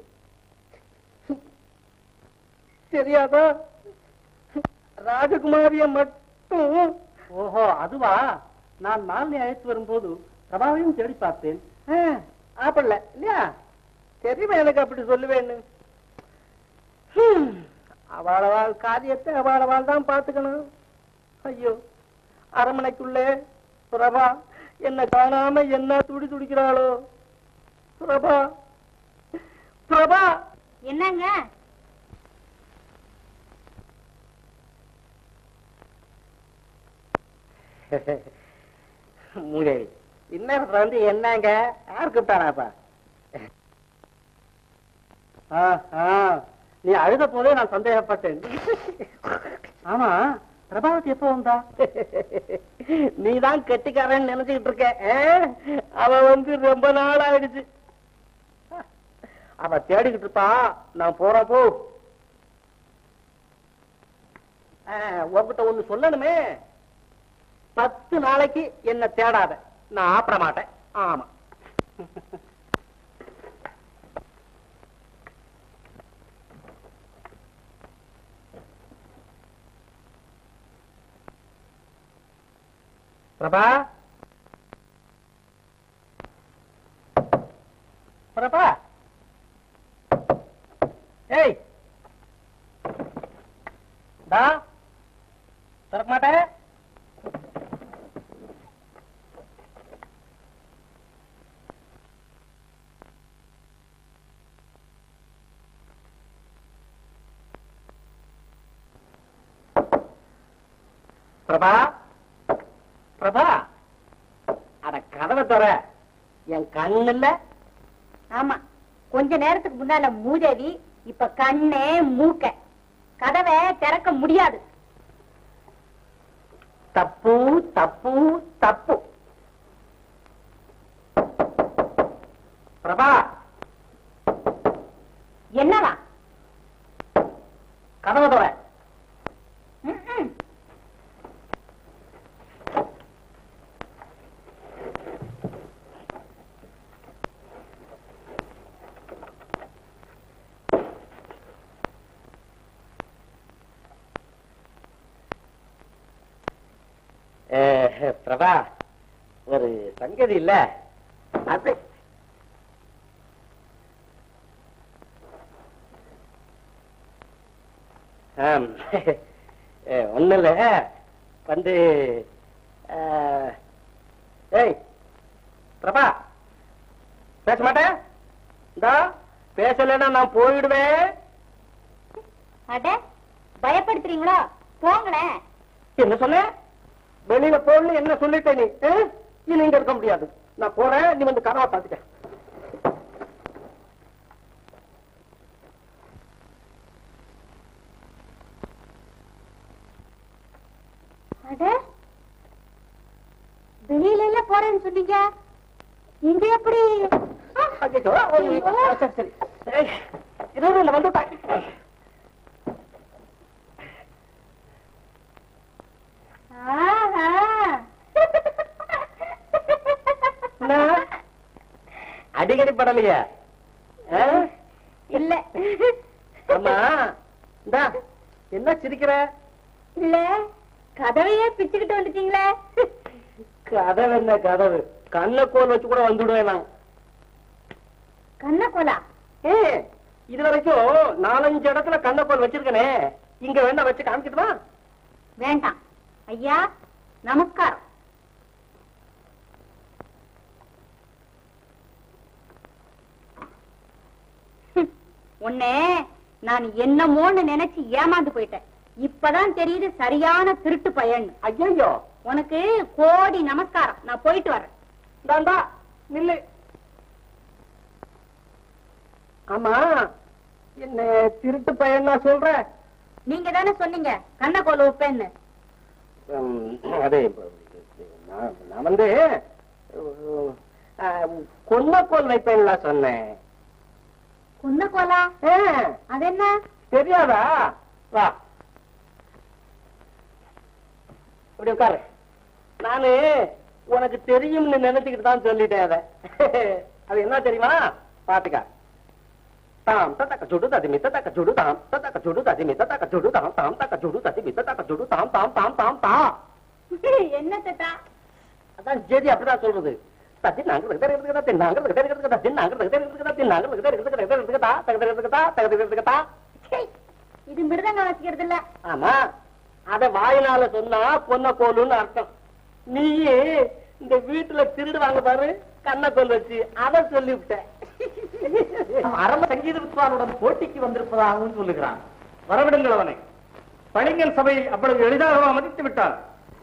தெரியாதா ராஜகுமாரிய மட்டும் ஓஹோ அதுவா நான் மாலினி அழைத்து வரும்போது பிரபாவையும் தேடி பார்த்தேன் ஆப்படல இல்லையா தெரியுமா எனக்கு அப்படி சொல்லுவேன்னு ஹம், அவாளவாள் காரியத்தை அவாளவாள் தான் பார்த்துக்கணும் ஐயோ அரமனைக்குள்ளே பிரபா என்ன காணாம என்ன துடி துடிக்கிறாளோ பிரபா பிரபா என்னங்க மூதேவி இந்நேரத்துல வந்து என்னங்க யார் கூப்பிட்டானாப்பா ஆ, ஆ, நீ அழுத போதே நான் சந்தேகப்பட்டேன் ஆமா பிரபாவதி எப்போ வந்தா நீதான் கெட்டிக்காரன் நினைச்சுக்கிட்டு இருக்க ஆ? அவ வந்து ரொம்ப நாள் ஆயிடுச்சு அவ தேடிக்கிட்டு இருப்பா நான் போறப்போ ஆ, உன்கிட்ட ஒண்ணு சொல்லணுமே பத்து நாளைக்கு என்ன தேடாத நான் ஆப்பட மாட்டேன் ஆமா பிரபா பிரபா ஏய் டா திறக்க மாட்டேன் பிரபா பிரபா அட கதவை தர என் கண்ணு இல்ல ஆமா கொஞ்ச நேரத்துக்கு முன்னால மூதேவி இப்ப கண்ணே மூக்க கதவை திறக்க முடியாது தப்பு தப்பு தப்பு பிரபா என்னவா கதவை தர ம்ம். பிரபா ஒரு சங்கதி இல்ல அது ஆம். அஹ், ஒண்ணும் இல்ல வந்து அஹ், ஏய் பிரபா பேச மாட்டேன் இந்தா பேசலைன்னா நான் போயிடுவேன் அட பயப்படுத்துறீங்களா போங்களேன் என்ன சொன்ன வெளியில போகணும் என்ன சொல்லிட்ட நீ ஆ? இனி இங்க இருக்க முடியாது நான் போறேன் நீ வந்து கதவை பாத்துக்க அட வெளியில எல்லாம் போறேன்னு சொன்னீங்க இங்க எப்படி அச்சச்சோ, ஒரு- ஆ, சரி சரி ஏய், இரு, இரு, இல்ல வந்துட்டேன் ஆஹா. என்ன? அடிக்கடி படலையா ஆ? இல்ல ஆமா இந்தா என்ன சிரிக்கிற இல்ல கதவையே பிச்சுக்கிட்டு வந்துட்டீங்களே கதவு என்ன கதவு கண்ணக்கோல் வச்சு கூட வந்துடுவேன் நான் கண்ணக்கோலா ஏ இது வரைக்கும் நாலஞ்சு இடத்துல கண்ணக்கோல் வச்சிருக்கனே இங்க வேணா வச்சு காமிக்கிட்டுமா வேண்டாம் ஐயா நமஸ்காரம் ஹம், உன்னை நான் என்னமோன்னு நினைச்சு ஏமாந்து போயிட்டேன் இப்பதான் தெரியுது சரியான திருட்டு பையன் ஐயோ உனக்கு கோடி நமஸ்காரம் நான் போயிட்டு வரேன் தாண்டா நில்லு ஆமா என்ன திருட்டு பையன் நான் சொல்றேன் நீங்க தானே சொன்னீங்க கண்ணக்கோல உப்பேன்னு அதே நான் நான் வந்து கொன்னக்கோல் வைப்பேன்ல சொன்னேன் குன்னக்கோலா ஆ, அது என்ன தெரியாதா வா இப்படி உட்காரு நானு உனக்கு தெரியும்னு நினைச்சுக்கிட்டு தான் சொல்லிட்டேன் அத அது என்ன தெரியுமா பாத்துக்க தாம் தத்தக்க சுடு ததி மித்த தக்க சுடு தாம் தத்தக்க சுடு ததி மித்த தக்க சுடு தாம் தாம் தக்க சுடு ததி மித்த தக்க சுடு தாம் தாம் தாம் தாம் தா என்ன தட்டா அதான் ஜெதி அப்படிதான் சொல்றது தத்தி நாங்க இருக்கிறது தத்தி நாங்க இருக்கிறது தத்தி நாங்க இருக்கிறது தத்தி நாங்க இருக்கிறது தா தகதா தகதா சீ, இது மிருதங்க வச்சுக்கிறது இல்ல ஆமா அத வாயினால சொன்னா பொன்ன கோலுன்னு அர்த்தம் நீ இந்த வீட்டுல திருடுவாங்க பாரு கண்ணக்கோல் வச்சு அத சொல்லிவிட்ட அரம்ப சங்கீத வித்வானுடன் போட்டிக்கு வந்திருப்பதாகவும் சொல்லுகிறான் வரவிடுங்கள் அவனை பணிங்கன் சபை அவ்வளவு எளிதாக மதித்து விட்டார்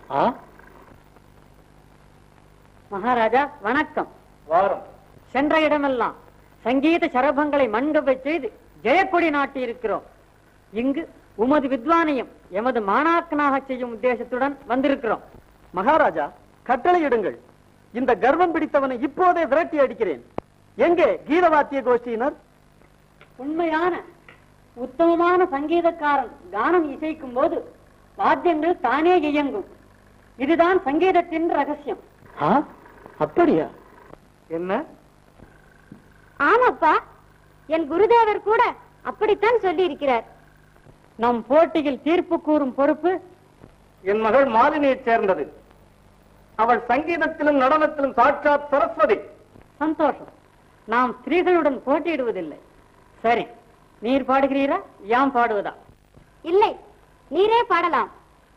மகாராஜா வணக்கம் வாரம் சென்ற இடமெல்லாம் சங்கீத சரபங்களை மண்கவை செய்து ஜெயக்கொடி நாட்டி இருக்கிறோம் இங்கு உமது வித்வானையும் எமது மாணாக்கனாக செய்யும் உத்தேசத்துடன் வந்திருக்கிறோம் மகாராஜா கட்டளையிடுங்கள் இந்த கர்வம் பிடித்தவனை இப்போதே விரட்டி அடிக்கிறேன் எங்கே கீதவாத்திய கோஷ்டியினர் உண்மையான உத்தமமான சங்கீதக்காரன் கானம் இசைக்கும் போது வாத்தியங்கள் தானே இயங்கும் இதுதான் சங்கீதத்தின் ரகசியம் அப்படியா என்ன ஆமாப்பா என் குருதேவர் கூட அப்படித்தான் சொல்லி இருக்கிறார் நம் போட்டியில் தீர்ப்பு கூறும் பொறுப்பு என் மகள் மாலினியைச் சேர்ந்தது அவள் சங்கீதத்திலும் நடனத்திலும் சாட்சாத் சரஸ்வதி சந்தோஷம் நாம் ஸ்திரீகளுடன் போட்டியிடுவதில்லை சரி நீர் பாடுகிறீரா யாம் பாடுவதா இல்லை நீரே பாடலாம்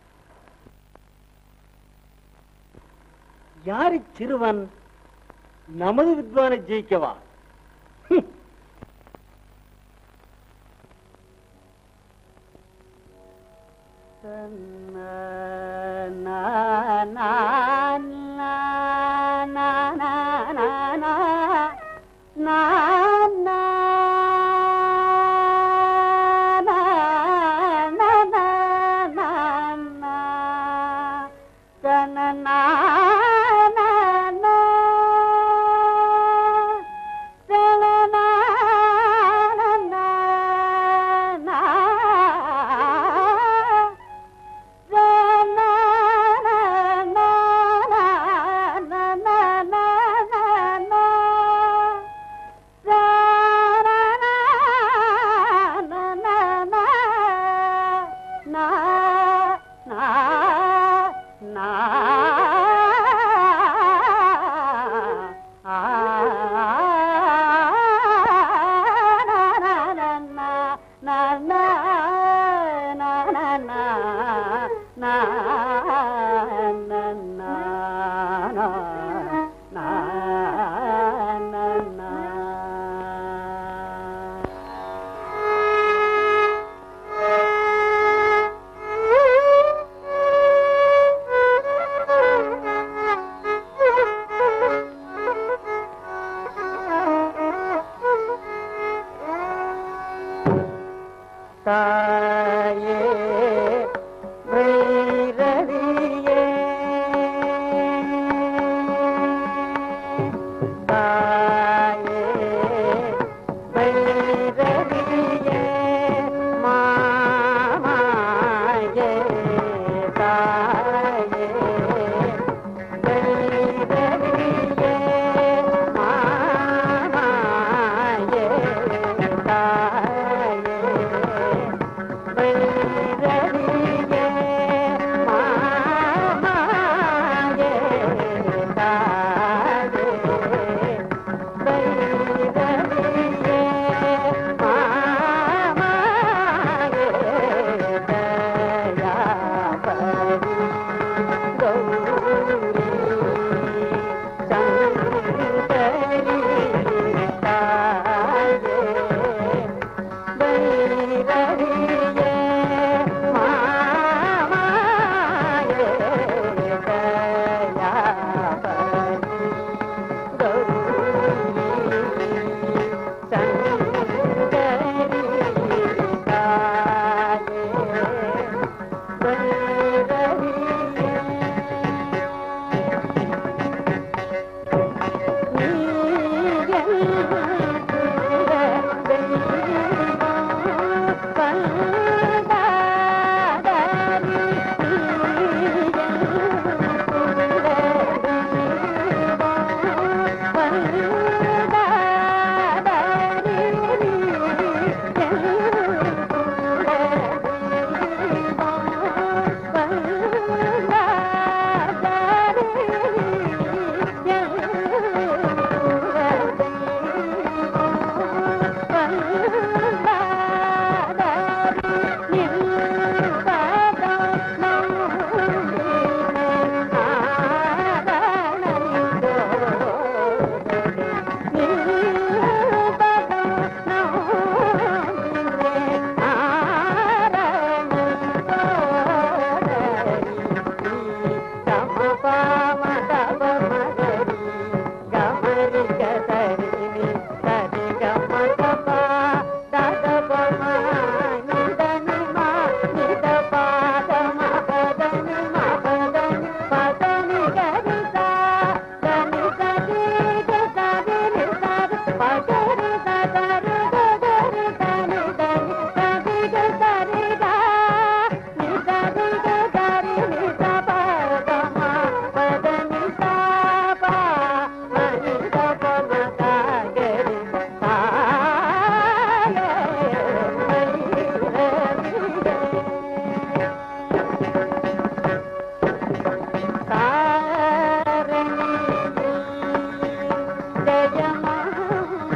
யாரு சிறுவன் நமது வித்வானை ஜெயிக்கவா ஹம். தாயே வைரவியே தாயே வைரவியே மாமாயே தாயே வைரவியே மாமாயே தாயே வைரவியே மாமாயே தாயே வைரவியே மாமாயே தயாபரி கௌரி சங்கரி தாயே வைரவியே மாமாயே தயாபரி கௌரி சங்கரி தாயே வைரவியே ஜயமா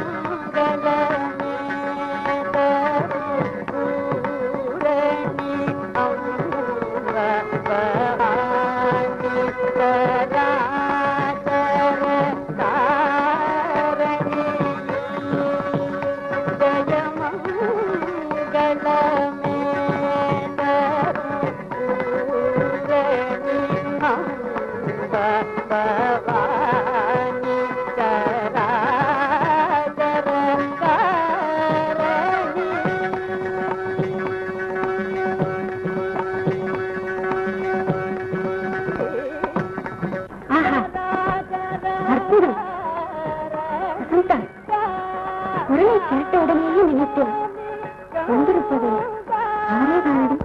குரலை கேட்ட உடனேயே நினைத்தேன் வந்திருப்பது யாரோ தானடி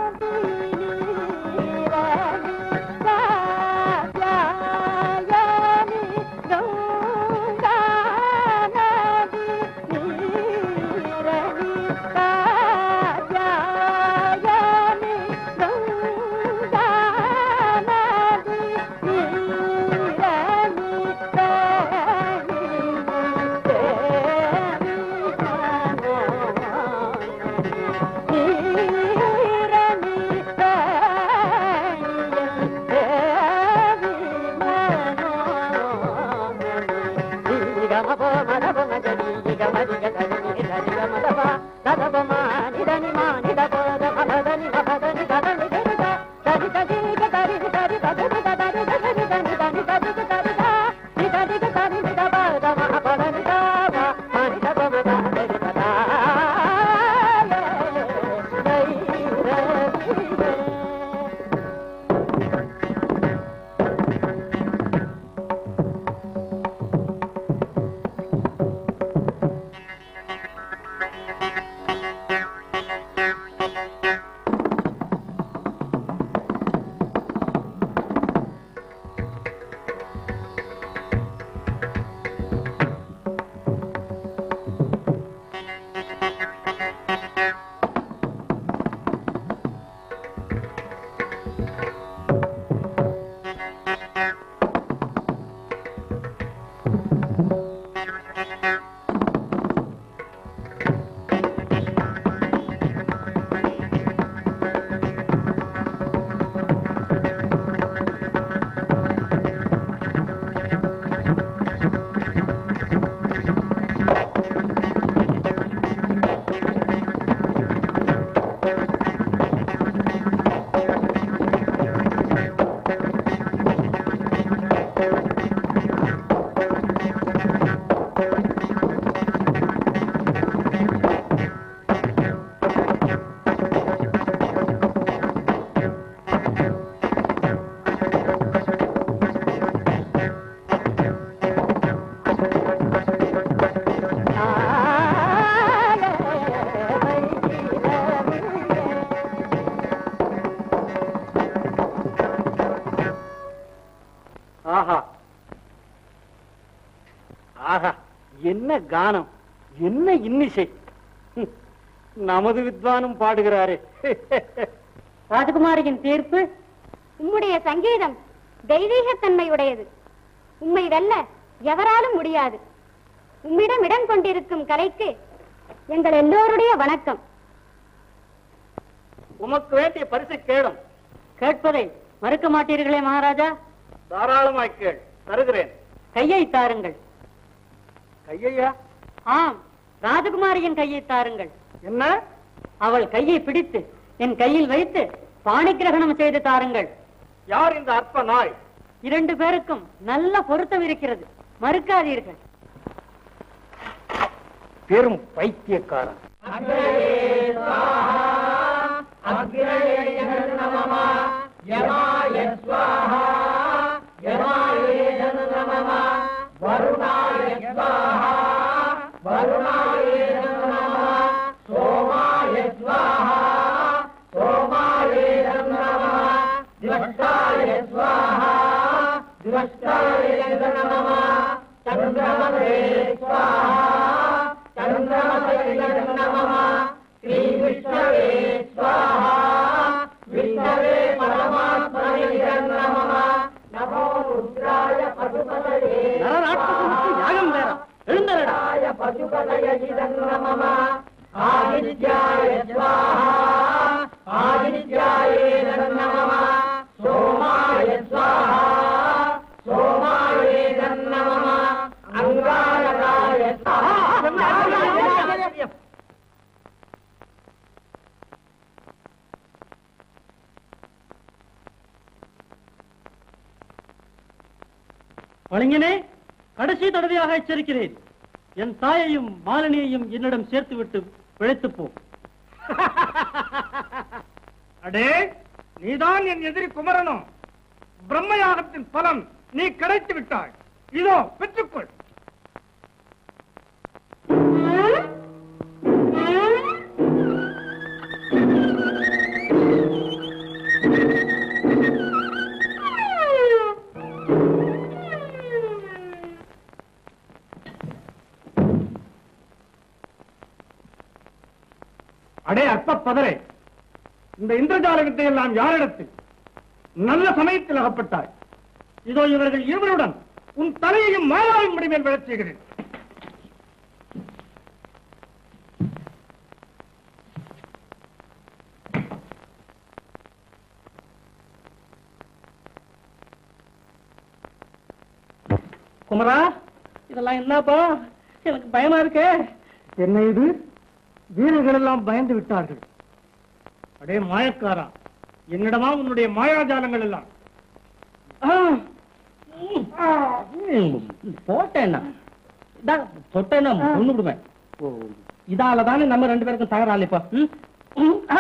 ஆஹா ஆஹா என்ன கானம் என்ன இன்னிசை ஹம், நமது வித்வானும் பாடுகிறாரே ராஜகுமாரியின் தீர்ப்பு உம்முடைய சங்கீதம் தெய்வீகத்தன்மையுடையது உம்மை வெல்ல எவராலும் முடியாது உம்மிடம் இடம் கொண்டிருக்கும் கலைக்கு எங்கள் எல்லோருடைய வணக்கம் உமக்கு வேண்டிய பரிசை கேளும் கேட்பதை மறுக்க மாட்டீர்களே மகாராஜா தாராளமாய் கேள் தருகிறேன் கையை தாருங்கள் கையையா ஆம் ராஜகுமாரியின் கையை தாருங்கள் என்ன அவள் கையை பிடித்து என் கையில் வைத்து பாணி கிரகணம் செய்து தாருங்கள் யார் இந்த அற்ப நாய் இரண்டு பேருக்கும் நல்ல பொருத்தம் இருக்கிறது மறுக்காதீர்கள் பெரும் பைத்தியக்காரன் நரராட்சசனுக்கு யாகம் வேற எழுந்தரடா பளிங்கனே கடைசி தடவையாக எச்சரிக்கிறேன் என் தாயையும் மாலினியையும் என்னிடம் சேர்த்துவிட்டு பிழைத்துப் போ அடே நீதான் என் எதிரி குமரனும் பிரம்மயாகத்தின் பலன் நீ கிடைத்து விட்டாய் இதோ பெற்றுக்கொள் ஆ அடே அற்ப பதரே இந்த இந்திரஜால வித்தை எல்லாம் யாரிடத்தில் நல்ல சமயத்தில் அகப்பட்டாய் இதோ இவர்கள் இருவருடன் உன் தலையையும் மாலாவின் முடிமேல் விழச் செய்கிறேன் குமரா இதெல்லாம் என்னப்பா எனக்கு பயமா இருக்கே என்ன இது வீரர்கள் எல்லாம் பயந்து விட்டார்கள் அடே மாயக்காரா என்னிடமா உன்னுடைய மாயாஜாலங்கள் எல்லாம் போட்டேன்னா தொட்டேன்னா ஒண்ணு விடுவேன் இதால தானே நம்ம ரெண்டு பேருக்கும் தகராறு இப்ப ம்? ம், ஆ.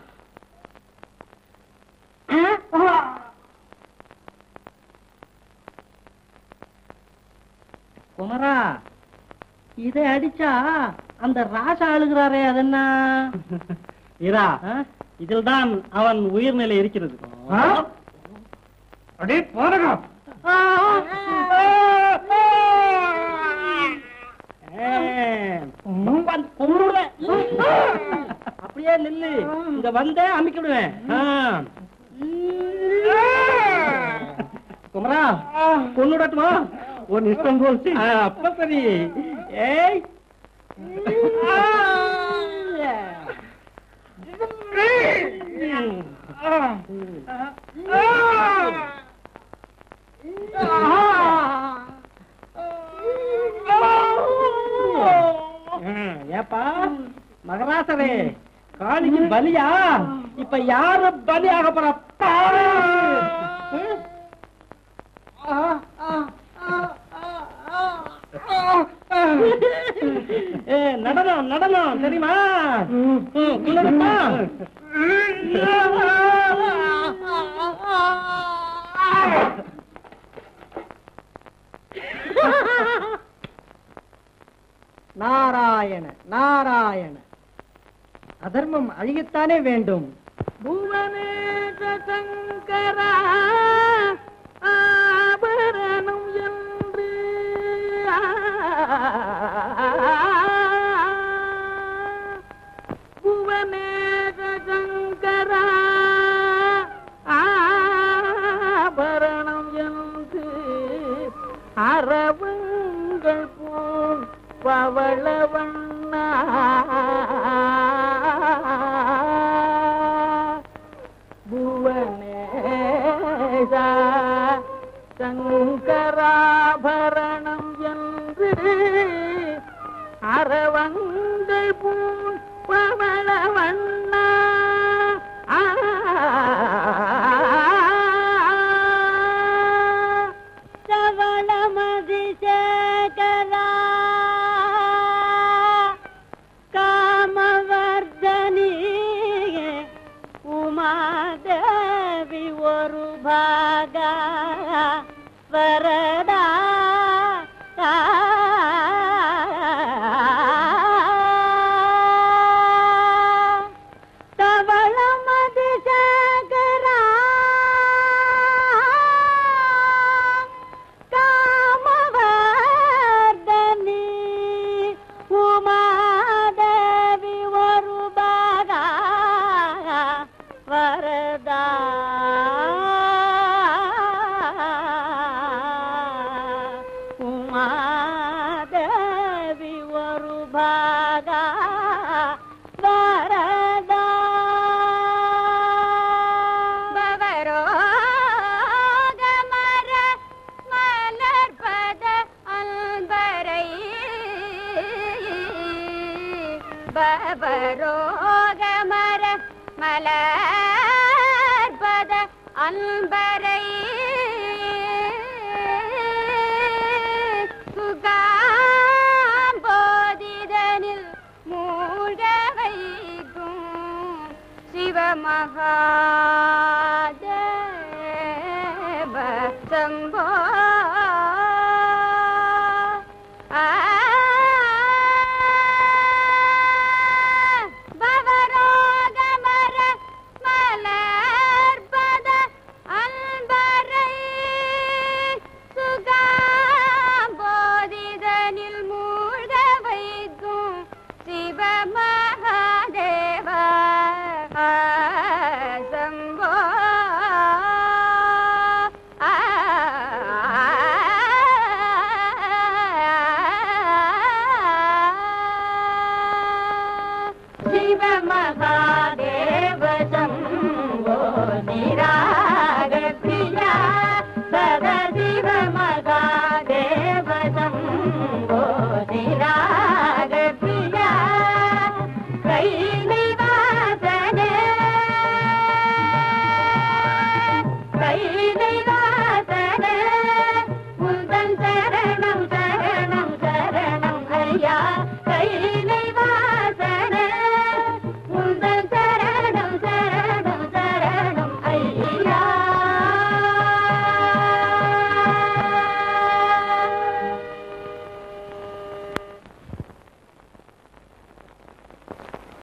குமரா இதை அடிச்சா அந்த ராசா அழுகிறாரே அது என்ன இரா இதில் தான் அவன் உயிர்நிலை இருக்கிறது ஆ? அடே பாதகா அப்படியே நில்லு இங்க வந்த அமைக்கிடுவேன் குமரா பொண்ணுடட்டுமா உன் இஷ்டம் போல் செய். அப்ப சரி ஏய் ம், ஏப்பா மகராசரே காளிக்கு பலியா இப்ப யாரு பலியாக போற பாரு ம்? ஏ, நடனம் நடனம் தெரியுமா ம், குள்ளடப்பா. நாராயண நாராயண அதர்மம் அழியத்தானே வேண்டும் புவனேச சங்கரா ஆபரணம் என்று புவனேச சங்கரா ஆபரணம் என்று அரவங்கள் போல் பவளவண்ணா புவனேசா சங்கராபரணம் என்று அரவங்கள் போல் பவளவண்ணா சவளமதி சேகரா காமவர்தனி உமாதேவி ஒரு பாகா வரதா தவளமதி சேகரா காமவர்தனி உமாதேவி ஒரு பாகா வரதா உமாதேவி ஒரு பாகா வரதா பவரோகமர மலர்பத அன்பரை பவரோகமர மலர்பத அன்பரை சுகாம்போதிதனில் மூழ்க வைக்கும் சிவமகாதேவ சம்போ ஆ பவரோகமர மலர்பத அன்பரை சுகாம்போதிதனில் மூழ்க வைக்கும் சிவமகாதேவ சிவ மகாதேவ